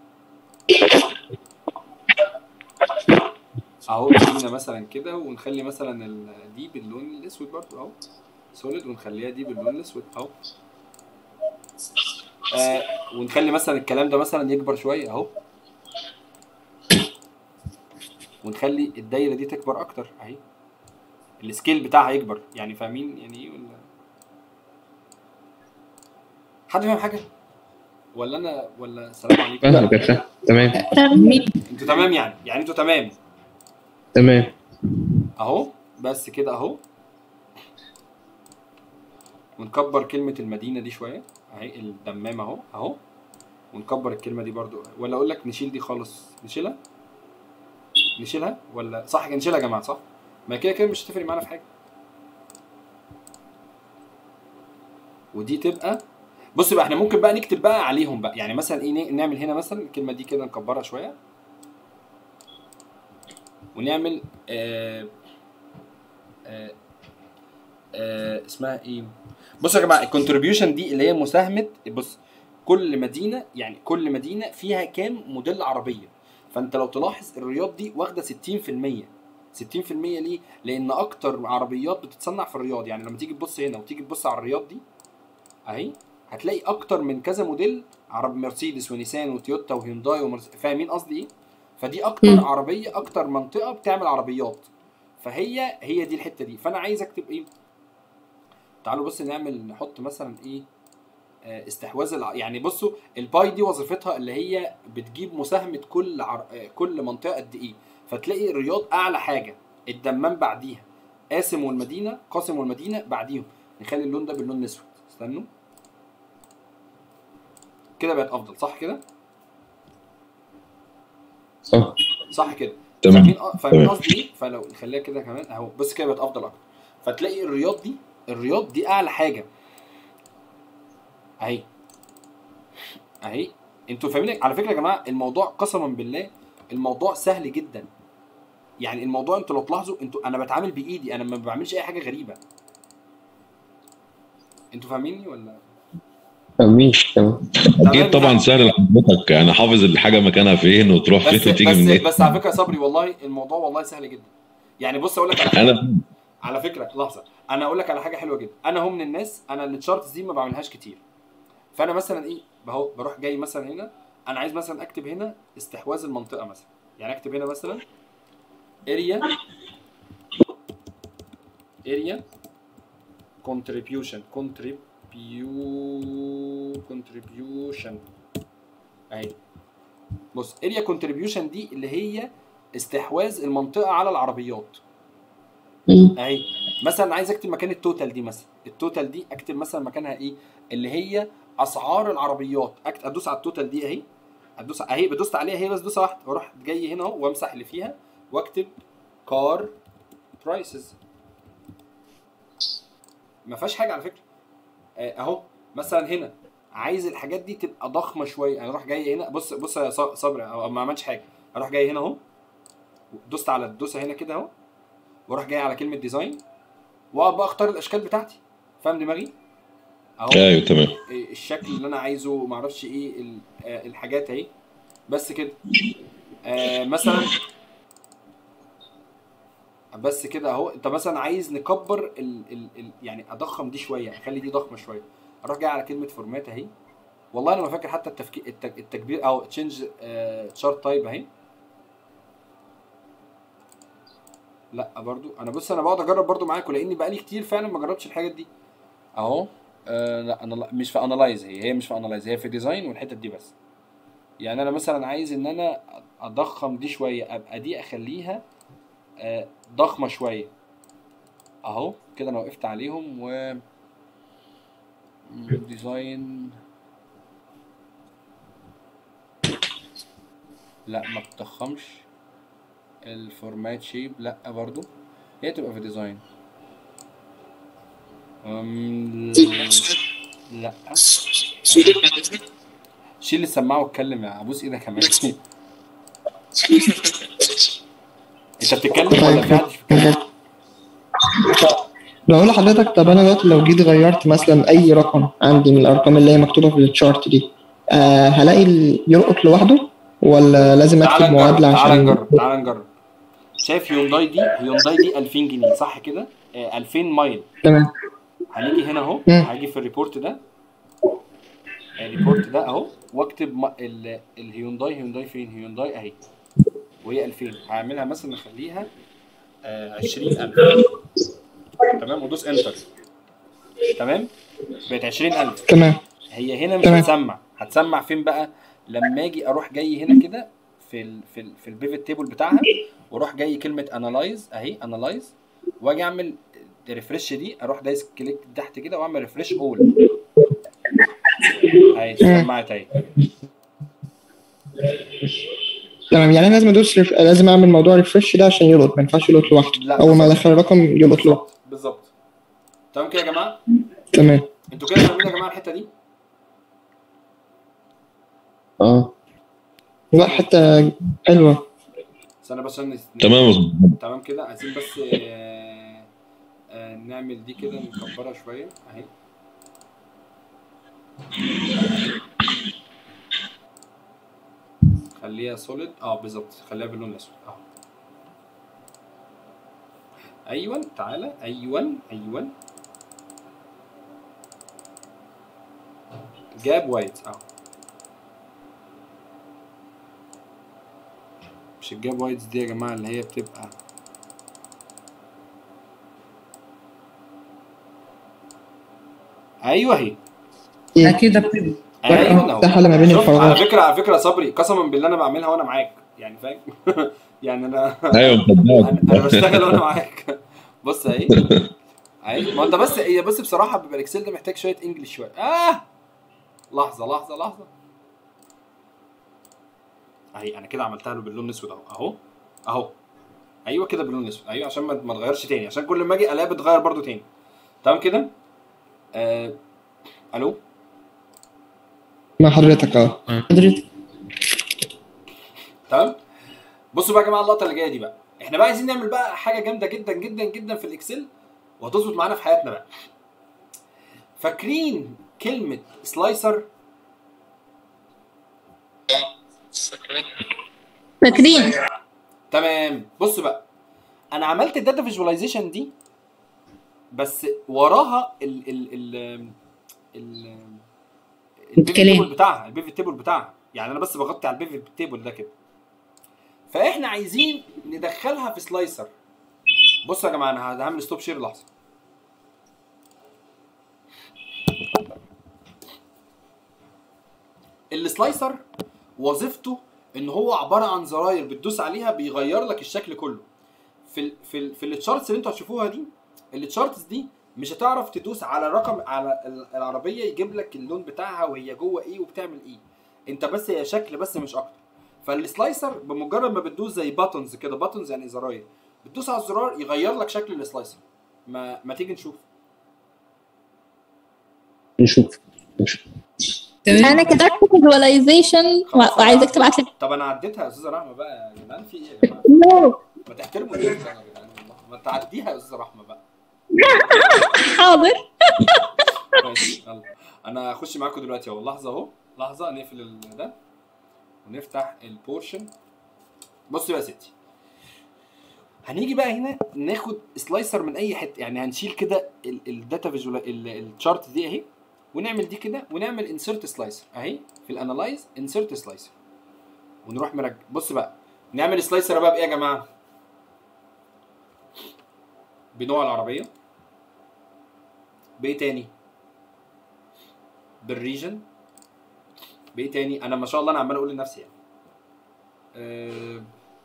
اهو خلينا مثلا كده ونخلي مثلا ال- دي باللون الاسود برضو اهو سوليد ونخليها دي باللون الاسود اهو آه ونخلي مثلا الكلام ده مثلا يكبر شويه اهو ونخلي الدايره دي تكبر اكتر اهي السكيل بتاعها يكبر يعني فاهمين يعني ايه ولا حد فاهم حاجه ولا انا ولا السلام عليكم فاهمك يا فاهم. تمام انتوا تمام يعني يعني انتوا تمام تمام اهو بس كده اهو ونكبر كلمة المدينة دي شوية اهي الدمام اهو اهو ونكبر الكلمة دي برضو ولا اقول لك نشيل دي خالص نشيلها نشيلها ولا صح نشيلها يا جماعة صح ما كده كده مش هتفرق معانا في حاجة ودي تبقى بص بقى احنا ممكن بقى نكتب بقى عليهم بقى يعني مثلا ايه ن- نعمل هنا مثلا الكلمة دي كده نكبرها شوية ونعمل آه آه آه اسمها ايه بصوا يا جماعه الكونتريبيوشن دي اللي هي مساهمه بص كل مدينه يعني كل مدينه فيها كام موديل عربيه فانت لو تلاحظ الرياض دي واخده 60% 60% ليه؟ لان اكتر عربيات بتتصنع في الرياض يعني لما تيجي تبص هنا وتيجي تبص على الرياض دي اهي هتلاقي اكتر من كذا موديل عرب مرسيدس ونيسان وتويوتا وهيونداي ومرس... فاهمين قصدي ايه؟ فدي اكتر مم. عربيه اكتر منطقه بتعمل عربيات فهي هي دي الحته دي فانا عايز اكتب ايه تعالوا بص نعمل نحط مثلا ايه آه، استحواذ الع... يعني بصوا الباي دي وظيفتها اللي هي بتجيب مساهمه كل عر... آه، كل منطقه قد ايه فتلاقي الرياض اعلى حاجه الدمام بعديها قاسم والمدينه قاسم والمدينه بعديهم نخلي اللون ده باللون الاسود استنوا كده بقت افضل صح كده صح صح كده تمام فاهمين اه فاهمين تمام. قصدي ايه فلو نخليها كده كمان اهو بس كده بقت افضل اكتر فتلاقي الرياض دي الرياض دي اعلى حاجه اهي اهي انتوا فاهمين على فكره يا جماعه الموضوع قسما بالله الموضوع سهل جدا يعني الموضوع انتوا لو تلاحظوا انتوا انا بتعامل بايدي انا ما بعملش اي حاجه غريبه انتوا فاهميني ولا امين تمام اكيد طبعا سهل لحضرتك يعني حافظ الحاجه مكانها فين وتروح بس فين وتيجي بس منين بس على فكره يا صبري والله الموضوع والله سهل جدا يعني بص اقول لك على حاجه انا على فكره لحظه انا اقول لك على حاجه حلوه جدا انا هو من الناس انا التشارتس دي ما بعملهاش كتير فانا مثلا ايه بهو بروح جاي مثلا هنا انا عايز مثلا اكتب هنا استحواذ المنطقه مثلا يعني اكتب هنا مثلا اريا اريا contribution contribu contribution اهي بص اريا contribution دي اللي هي استحواذ المنطقه على العربيات مم. اهي مثلا عايز اكتب مكان التوتال دي مثلا التوتال دي اكتب مثلا مكانها ايه اللي هي اسعار العربيات أكت... ادوس على التوتال دي اهي ادوس اهي بدوست عليها هي بس دوسه واحده واروح جاي هنا اهو وامسح اللي فيها واكتب كار برايسز ما فيهاش حاجه على فكره آه، اهو مثلا هنا عايز الحاجات دي تبقى ضخمه شويه يعني اروح جاي هنا بص بص يا ص- صبري أهو ما عملتش حاجه اروح جاي هنا اهو دوست على الدوسه هنا كده اهو واروح جاي على كلمه ديزاين واقعد بقى اختار الاشكال بتاعتي فاهم دماغي اهو ايوه تمام إيه الشكل اللي انا عايزه ما اعرفش ايه ال- آه، الحاجات اهي بس كده آه مثلا بس كده اهو انت مثلا عايز نكبر ال ال ال يعني اضخم دي شويه اخلي دي ضخمه شويه اروح جاي على كلمه فورمات اهي والله انا ما فاكر حتى التفكير التك التكبير او تشينج شارت تايب اهي لا برضو انا بص انا بقعد اجرب برضو معاكم لاني بقالي كتير فعلا ما جربتش الحاجات دي اهو آه لا انا مش في انالايز هي هي مش في انالايز هي في ديزاين والحتت دي بس يعني انا مثلا عايز ان انا اضخم دي شويه ابقى دي اخليها آه ضخمه شويه اهو كده انا وقفت عليهم و ديزاين لا ما بتضخمش الفورمات شيب لا برضو هي تبقى في ديزاين أم... لا سؤال بعد اذنك شيل السماعه واتكلم يا ابوس ايدك كمان انت بتتكلم ولا في حد مش بيتكلم؟ بقول لحضرتك طب انا دلوقتي لو جيت غيرت مثلا اي رقم عندي من الارقام اللي هي مكتوبه في التشارت دي آه هلاقي ال- يلقط لوحده ولا لازم تعال اكتب نجرب معادله تعال عشان نجرب تعال نجرب شايف هيونداي دي هيونداي دي 2000 جنيه صح كده آه 2000 مايل تمام هنيجي هنا اهو مم. هاجي في الريبورت ده الريبورت ده اهو واكتب م- ال- الهيونداي هيونداي فين هيونداي اهي وهي 2000 هعملها مثلا نخليها آه 20000 تمام ودوس انتر تمام بقت 20000 تمام هي هنا مش تمام. هتسمع هتسمع فين بقى لما اجي اروح جاي هنا كده في ال في ال في البيفت تيبل بتاعها واروح جاي كلمه انالايز اهي انالايز واجي اعمل ريفرش دي اروح دايس كليك تحت كده واعمل ريفرش اول اهي سمعت اهي تمام يعني انا لازم ادوس ريف... لازم اعمل موضوع ريفرش ده عشان يلقط ما ينفعش يلقط لوحده لا، اول ما بالظبط. ادخل الرقم يلقط له بالظبط بالظبط تمام كده يا جماعه تمام انتوا كده فاهمين يا جماعه الحته دي اه لا حتى حلوه استنى بس عشان تمام يا أستاذ محمد. تمام كده عايزين بس آه، آه، نعمل دي كده نكبرها شويه اهي خليها سوليد اه بالظبط خليها باللون الاسود اه ايوه تعالى ايوه ايوه جاب وايت اه مش الجاب وايتس دي يا جماعه اللي هي بتبقى ايوه هي ايه كده بتبقى ايوه اهو ده حل ما بين شفت؟ على الفراغات فكره على فكره يا صبري قسما بالله انا بعملها وانا معاك يعني فاهم يعني انا ايوه انا مصدقك أنا بشتغل وانا معاك بص اهي اهي ما انت بس هي بس بصراحه بيبقى الاكسل ده محتاج شويه انجلش شويه اه لحظه لحظه لحظه اهي انا كده عملتها له باللون الاسود اهو اهو اهو ايوه كده باللون الاسود ايوه عشان ما ما تغيرش تاني عشان كل ما اجي الاقيها بتغير برضو تاني تمام كده آه... الو مع حضرتك اه حضرتك تمام بصوا بقى يا جماعه اللقطه اللي جايه دي بقى احنا بقى عايزين نعمل بقى حاجه جامده جدا جدا جدا في الاكسل وهتظبط معانا في حياتنا بقى فاكرين كلمه سلايسر فاكرين تمام بص بقى انا عملت الداتا فيجواليزيشن دي بس وراها ال ال ال ال البيفت الكلام. تيبل بتاعها البيفت تيبل بتاعها يعني انا بس بغطي على البيفت تيبل ده كده فاحنا عايزين ندخلها في سلايسر بصوا يا جماعه انا هعمل ستوب شير لحظه السلايسر وظيفته ان هو عباره عن زراير بتدوس عليها بيغير لك الشكل كله في ال في ال في التشارتس اللي انتوا هتشوفوها دي التشارتس دي مش هتعرف تدوس على رقم على ال- العربيه يجيب لك اللون بتاعها وهي جوه ايه وبتعمل ايه انت بس هي شكل بس مش اكتر فالسلايسر بمجرد ما بتدوس زي باتونز كده باتونز يعني زراير بتدوس على الزرار يغير لك شكل السلايسر ما ما تيجي نشوف نشوف نشوف تمام انا كتبت فيجواليزيشن وعايزك تبعت لي طب انا عديتها يا استاذه رحمه بقى يا جدعان في ايه يا جماعه نو ما تحترموا الناس بقى يا جدعان والله ما تعديها يا استاذه رحمه بقى حاضر ماشي يلا انا هخش معاكم دلوقتي اهو لحظه اهو لحظه نقفل ال- ده ونفتح البورشن بصوا يا ستي هنيجي بقى هنا ناخد سلايسر من اي حته يعني هنشيل كده الداتا فيجوال الشارت دي اهي ونعمل دي كده ونعمل انسرت سلايسر اهي في الانالايز انسرت سلايسر ونروح مرجع بص بقى نعمل سلايسر بقى بايه يا جماعه بنوع العربيه بايه تاني بالريجن بايه تاني انا ما شاء الله انا عمال اقول لنفسي يعني أه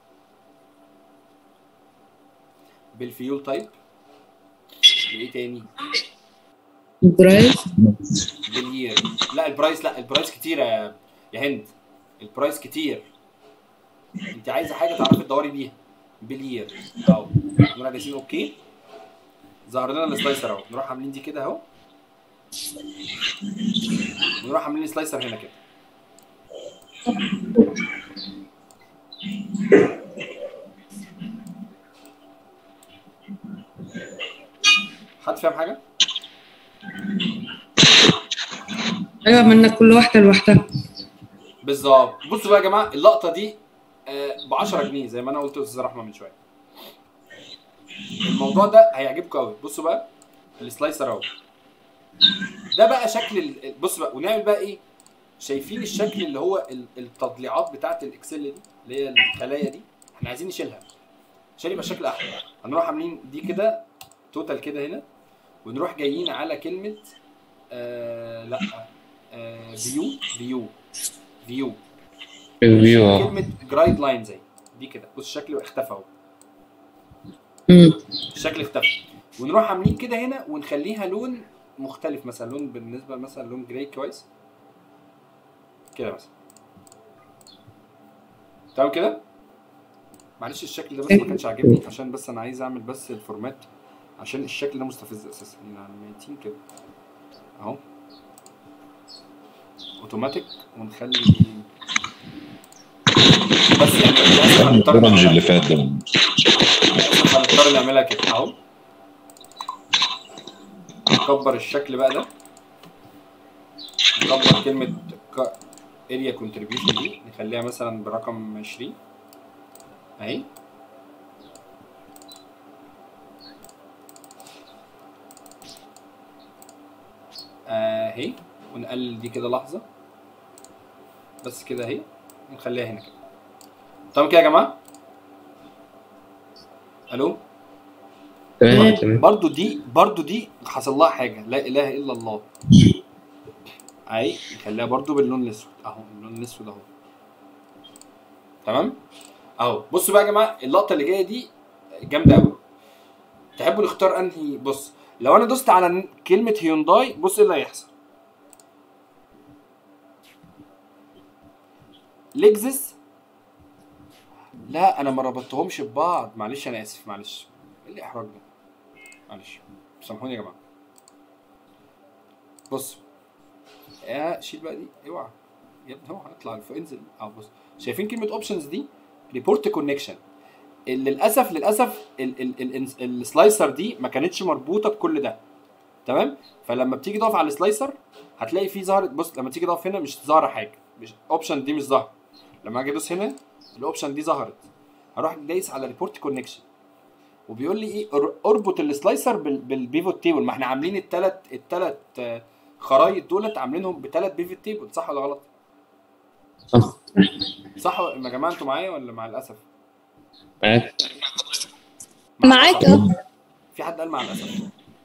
بالفيول تايب بايه تاني برايس باليير لا البرايس لا البرايس كتير يا يا هند البرايس كتير انت عايزه حاجه تعرفي تدوري بيها باليير اهو نروح دايسين اوكي ظهر لنا السلايسر اهو نروح عاملين دي كده اهو ونروح عاملين سلايسر هنا كده حد فاهم حاجه؟ ايوه عملنا كل واحده لوحدها بالظبط بصوا بقى يا جماعه اللقطه دي ب 10 جنيه زي ما انا قلت لاستاذ رحمه من شويه الموضوع ده هيعجبكم قوي بصوا بقى السلايسر اهو ده بقى شكل ال- بصوا بقى ونعمل بقى ايه شايفين الشكل اللي هو ال- التضليعات بتاعه الاكسل دي اللي هي الخلايا دي احنا عايزين نشيلها عشان يبقى الشكل احلى هنروح عاملين دي كده توتال كده هنا ونروح جايين على كلمه آه لا آه فيو فيو فيو الفيو اه كلمه جرايد لاين زي دي كده بص شكله اختفى اهو امم الشكل اختفى ونروح عاملين كده هنا ونخليها لون مختلف مثلا لون بالنسبه مثلا لون جراي كويس كده مثلا تمام كده معلش الشكل ده بس ما كانش عاجبني عشان بس انا عايز اعمل بس الفورمات عشان الشكل ده مستفز اساسا يعني ميتين كده اهو اوتوماتيك ونخلي بس يعني للأسف هنضطر الاورنج نعملها اللي كده. فات ده للأسف هنضطر نعملها كده اهو نكبر الشكل بقى ده نكبر كلمة اريا كونتريبيوشن دي نخليها مثلا برقم 20 اهي اهي ونقلل دي كده لحظة بس كده اهي ونخليها هنا كده تمام كده يا جماعة الو تمام تمام برضو دي برضو دي حصل لها حاجه لا اله الا الله اهي نخليها برضو باللون الاسود اهو اللون الاسود اهو تمام اهو بصوا بقى يا جماعه اللقطه اللي جايه دي جامده قوي تحبوا نختار انهي بص لو انا دوست على ن- كلمه هيونداي بص ايه اللي هيحصل لكزس لا انا ما ربطتهمش ببعض معلش انا اسف معلش ايه الاحراج ده معلش سامحوني يا جماعه بص يا شيل بقى دي اوعى يا ابني هو هطلع لفوق انزل اه بص شايفين كلمه اوبشنز دي ريبورت كونكشن للاسف للاسف ال- ال- ال- السلايسر دي ما كانتش مربوطه بكل ده تمام فلما بتيجي تقف على السلايسر هتلاقي فيه ظهرت بص لما تيجي تقف هنا مش ظاهره حاجه مش اوبشن دي مش ظاهره لما اجي ادوس هنا الاوبشن دي ظهرت هروح دايس على ريبورت كونكشن وبيقول لي ايه ار- اربط السلايسر بال- بالبيفوت تيبل ما احنا عاملين الثلاث الثلاث خرايط دولت عاملينهم بثلاث بيفوت تيبل صح ولا غلط؟ صح صح ولا- يا جماعه انتوا معايا ولا مع الاسف؟ معاك معاك الأسف. اه في حد قال مع الاسف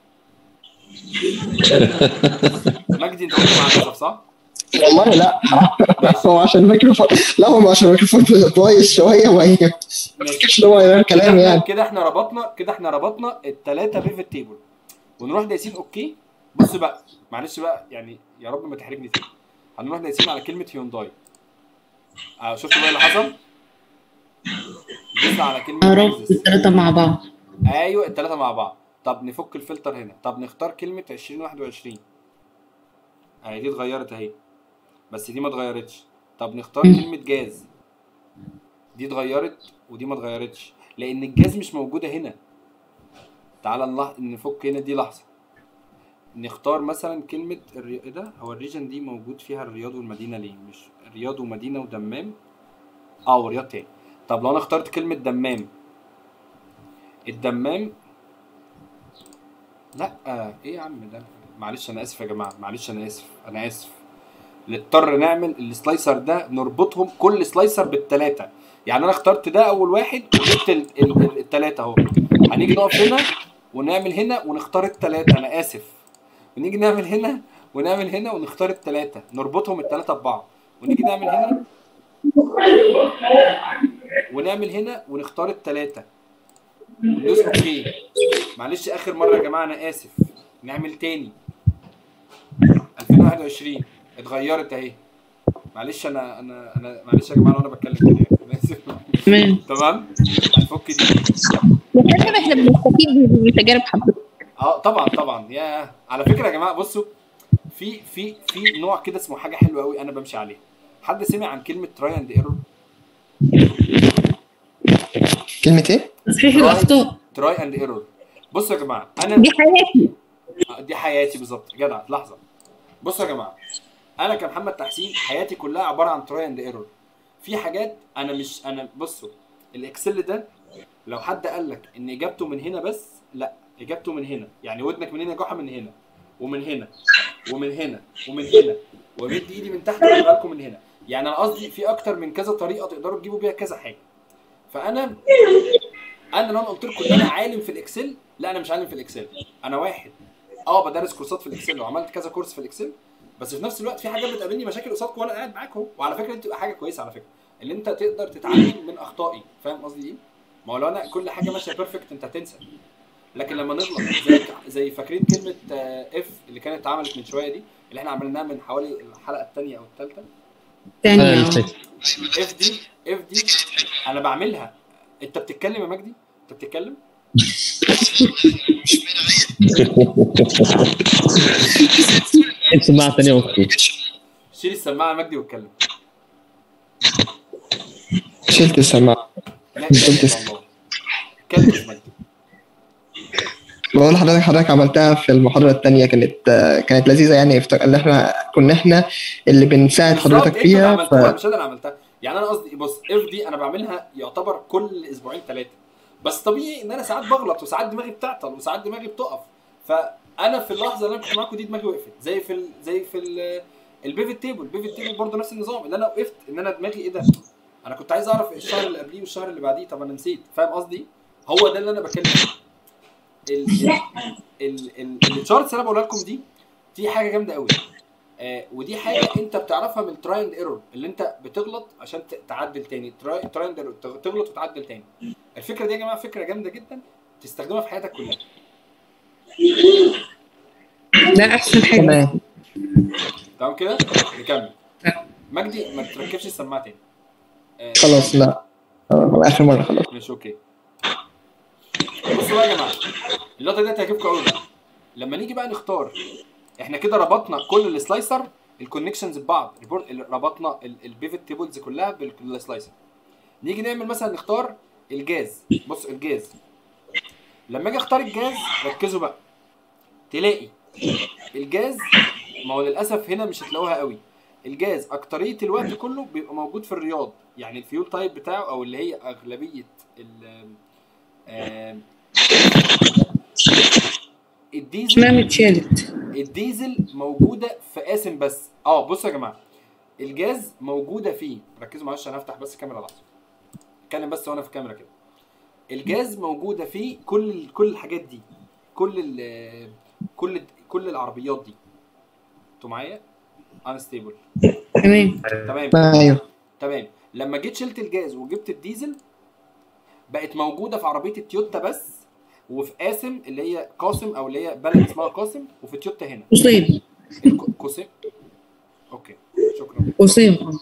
مجدي انت قلت مع الاسف صح؟ والله لا هو عشان الميكروفون لا هو عشان الميكروفون كويس شويه وهي ما افتكرش ان هو يغير كده كلام احنا يعني كده احنا ربطنا كده احنا ربطنا الثلاثه بيفت تيبل ونروح دايسين اوكي بص بقى معلش بقى يعني يا رب ما تحرجني تاني هنروح دايسين على كلمه هيونداي اه شفتوا بقى اللي حصل؟ دوسنا على كلمه اعرف لexus. الثلاثة مع بعض ايوه الثلاثه مع بعض طب نفك الفلتر هنا طب نختار كلمه 2021 اهي دي اتغيرت اهي بس دي ما اتغيرتش طب نختار مم. كلمه جاز دي اتغيرت ودي ما اتغيرتش لان الجاز مش موجوده هنا تعال نلح... نفك هنا دي لحظه نختار مثلا كلمه الري... ايه ده هو الريجن دي موجود فيها الرياض والمدينه ليه مش الرياض ومدينه ودمام اه ورياض تاني طب لو انا اخترت كلمه دمام الدمام لا ايه يا عم ده معلش انا اسف يا جماعه معلش انا اسف انا اسف نضطر نعمل السلايسر ده نربطهم كل سلايسر بالتلاته يعني انا اخترت ده اول واحد وجبت ال- ال- ال- التلاته اهو هنيجي نقف هنا ونعمل هنا ونختار التلاته انا اسف ونيجي نعمل هنا ونعمل هنا ونختار التلاته نربطهم التلاته ببعض ونيجي نعمل هنا ونعمل هنا ونختار التلاته ندوس اوكي معلش اخر مره يا جماعه انا اسف نعمل تاني 2021 اتغيرت اهي معلش انا انا انا معلش يا جماعه لو انا بتكلم كده يعني انا اسف تمام تمام هنفك دي يا فندم احنا بنستفيد من تجارب حضرتك اه طبعا طبعا يا على فكره يا جماعه بصوا في في في نوع كده اسمه حاجه حلوه قوي انا بمشي عليها حد سمع عن كلمه تراي اند ايرور كلمه ايه؟ تصحيح رايت. الاخطاء تراي اند ايرور بصوا يا جماعه انا دي حياتي آه، دي حياتي بالظبط جدع لحظه بصوا يا جماعه انا كمحمد تحسين حياتي كلها عباره عن تراي اند ايرور في حاجات انا مش انا بصوا الاكسل ده لو حد قال لك ان اجابته من هنا بس لا اجابته من هنا يعني ودنك من هنا يا جحا من هنا ومن هنا ومن هنا ومن هنا ومد ايدي من تحت واجيبها لكم من هنا يعني انا قصدي في اكتر من كذا طريقه تقدروا تجيبوا بيها كذا حاجه فانا انا لو انا قلت لكم ان انا عالم في الاكسل لا انا مش عالم في الاكسل انا واحد اه بدرس كورسات في الاكسل وعملت كذا كورس في الاكسل بس في نفس الوقت في حاجات بتقابلني مشاكل قصادكم وانا قاعد معاكم وعلى فكره دي بتبقى حاجه كويسه على فكره اللي انت تقدر تتعلم من اخطائي فاهم قصدي ايه؟ ما هو لو انا كل حاجه ماشيه بيرفكت انت هتنسى لكن لما نغلط زي زي فاكرين كلمه اف اللي كانت اتعملت من شويه دي اللي احنا عملناها من حوالي الحلقه الثانيه او الثالثه تاني أنا اه الفكرة. اف دي اف دي انا بعملها انت بتتكلم يا مجدي انت بتتكلم السماعة الثانية اوكي شيل السماعه يا مجدي واتكلم شلت السماعه لا اله الا الله اتكلم يا مجدي بقول لحضرتك حضرتك عملتها في المحاضره الثانيه كانت آه، كانت لذيذه يعني افتكر ان احنا كنا احنا اللي بنساعد بالظبط، حضرتك انت اللي فيها عملتها ف... مش انا اللي عملتها يعني انا قصدي بص اف دي انا بعملها يعتبر كل اسبوعين ثلاثه بس طبيعي ان انا ساعات بغلط وساعات دماغي بتعطل وساعات دماغي بتقف فانا في اللحظه اللي انا كنت معاكم دي دماغي وقفت زي في ال... زي في ال... البيفت تيبل البيفت تيبل برضه نفس النظام اللي انا وقفت ان انا دماغي ايه ده انا كنت عايز اعرف الشهر اللي قبليه والشهر اللي بعديه طب انا نسيت فاهم قصدي هو ده اللي انا بتكلم فيه ال ال ال الشارتس اللي انا بقولها لكم دي دي حاجه جامده قوي آه ودي حاجه انت بتعرفها من التراي اند ايرور اللي انت بتغلط عشان ت- تعدل تاني تراي تراي اند ايرور تغلط وتعدل تاني الفكره دي يا جماعه فكره جامده جدا تستخدمها في حياتك كلها ده احسن حاجه تمام تمام كده نكمل مجدي ما تركبش السماعه تاني آه، خلاص لا آه، اخر مره خلاص مش اوكي بصوا بقى يا جماعه اللقطه دي هتعجبكم قوي بقى لما نيجي بقى نختار احنا كده ربطنا كل السلايسر الكونكشنز ببعض ريبورت- ربطنا البيفت تيبلز كلها بالسلايسر نيجي نعمل مثلا نختار الجاز بص الجاز لما اجي اختار الجاز ركزوا بقى تلاقي الجاز ما هو للاسف هنا مش هتلاقوها قوي الجاز اكتريه الوقت كله بيبقى موجود في الرياض يعني الفيول تايب بتاعه او اللي هي اغلبيه ال آم، الديزل اسمها متشالت الديزل موجوده في قاسم بس اه بصوا يا جماعه الجاز موجوده فيه ركزوا معلش انا هفتح بس الكاميرا لحظه اتكلم بس وانا في الكاميرا كده الجاز موجوده فيه كل كل الحاجات دي كل ال كل كل العربيات دي انتوا معايا انستيبل تمام تمام ايوه تمام لما جيت شلت الجاز وجبت الديزل بقت موجوده في عربيه التويوتا بس وفي قاسم اللي هي قاسم او اللي هي بلد اسمها قاسم وفي تويوتا هنا قصيم الك- قاسم اوكي شكرا قصيم اه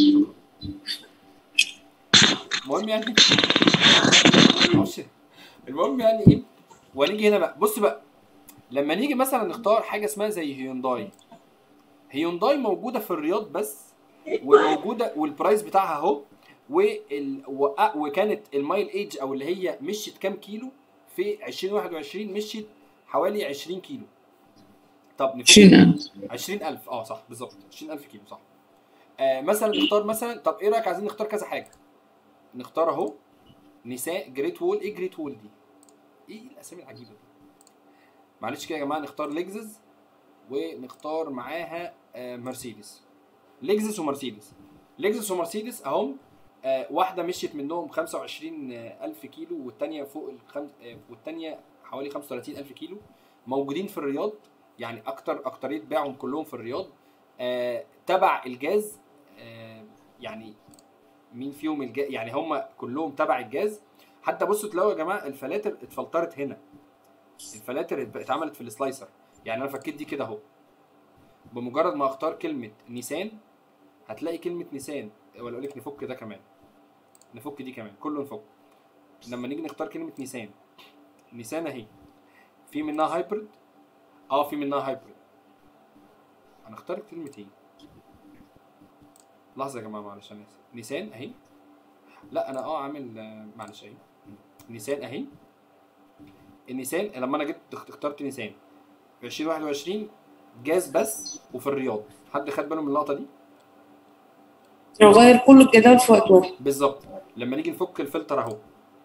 المهم يعني معرفش. المهم يعني ايه ونيجي هنا بقى بص بقى لما نيجي مثلا نختار حاجه اسمها زي هيونداي هيونداي موجوده في الرياض بس وموجوده والبرايس بتاعها اهو وال... وأ- وكانت المايل ايج او اللي هي مشيت كام كيلو في 2021 مشيت حوالي 20 كيلو طب نفك 20000 20000 اه صح بالظبط 20000 كيلو صح آه مثلا نختار مثلا طب ايه رايك عايزين نختار كذا حاجه نختار اهو نساء جريت وول ايه جريت وول دي ايه الاسامي العجيبه دي معلش كده يا جماعه نختار ليكزس ونختار معاها آه مرسيدس ليكزس ومرسيدس ليكزس ومرسيدس اهم آه واحده مشيت منهم 25000 كيلو والثانيه فوق الخم... آه والثانيه حوالي 35000 كيلو موجودين في الرياض يعني اكتر اكتريه بيعهم كلهم في الرياض آه تبع الجاز آه يعني مين فيهم الجاز يعني هم كلهم تبع الجاز حتى بصوا تلاقوا يا جماعه الفلاتر اتفلترت هنا الفلاتر ات- اتعملت في السلايسر يعني انا فكيت دي كده اهو بمجرد ما اختار كلمه نيسان هتلاقي كلمه نيسان ولا اقول لك نفك ده كمان نفك دي كمان كله نفك لما نيجي نختار كلمه نيسان نيسان اهي في منها هايبرد اه في منها هايبرد هنختار كلمه ايه لحظه يا جماعه معلش انا اسف نيسان اهي لا انا اه عامل آه، معلش اهي نيسان اهي النيسان لما انا جيت اخت- اخترت نيسان في 2021 جاز بس وفي الرياض حد خد باله من اللقطه دي غير كل الجدول في وقت واحد بالظبط لما نيجي نفك الفلتر اهو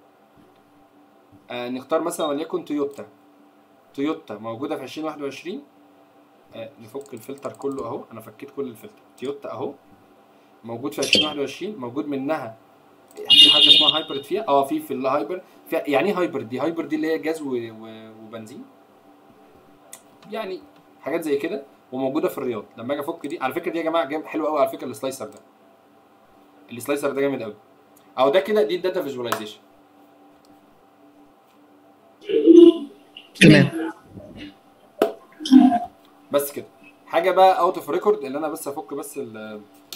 آه نختار مثلا وليكن تويوتا تويوتا موجوده في 2021 آه نفك الفلتر كله اهو انا فكيت كل الفلتر تويوتا اهو موجود في 2021 موجود منها في حاجه اسمها هايبرد فيها اه في في الهايبر في يعني ايه هايبرد دي هايبرد دي اللي هي جاز و... و... وبنزين يعني حاجات زي كده وموجوده في الرياض لما اجي افك دي على فكره دي يا جماعه جامد حلو قوي على فكره السلايسر ده السلايسر ده جامد قوي او ده كده دي الداتا فيجواليزيشن تمام بس كده حاجه بقى اوت اوف ريكورد اللي انا بس افك بس ال-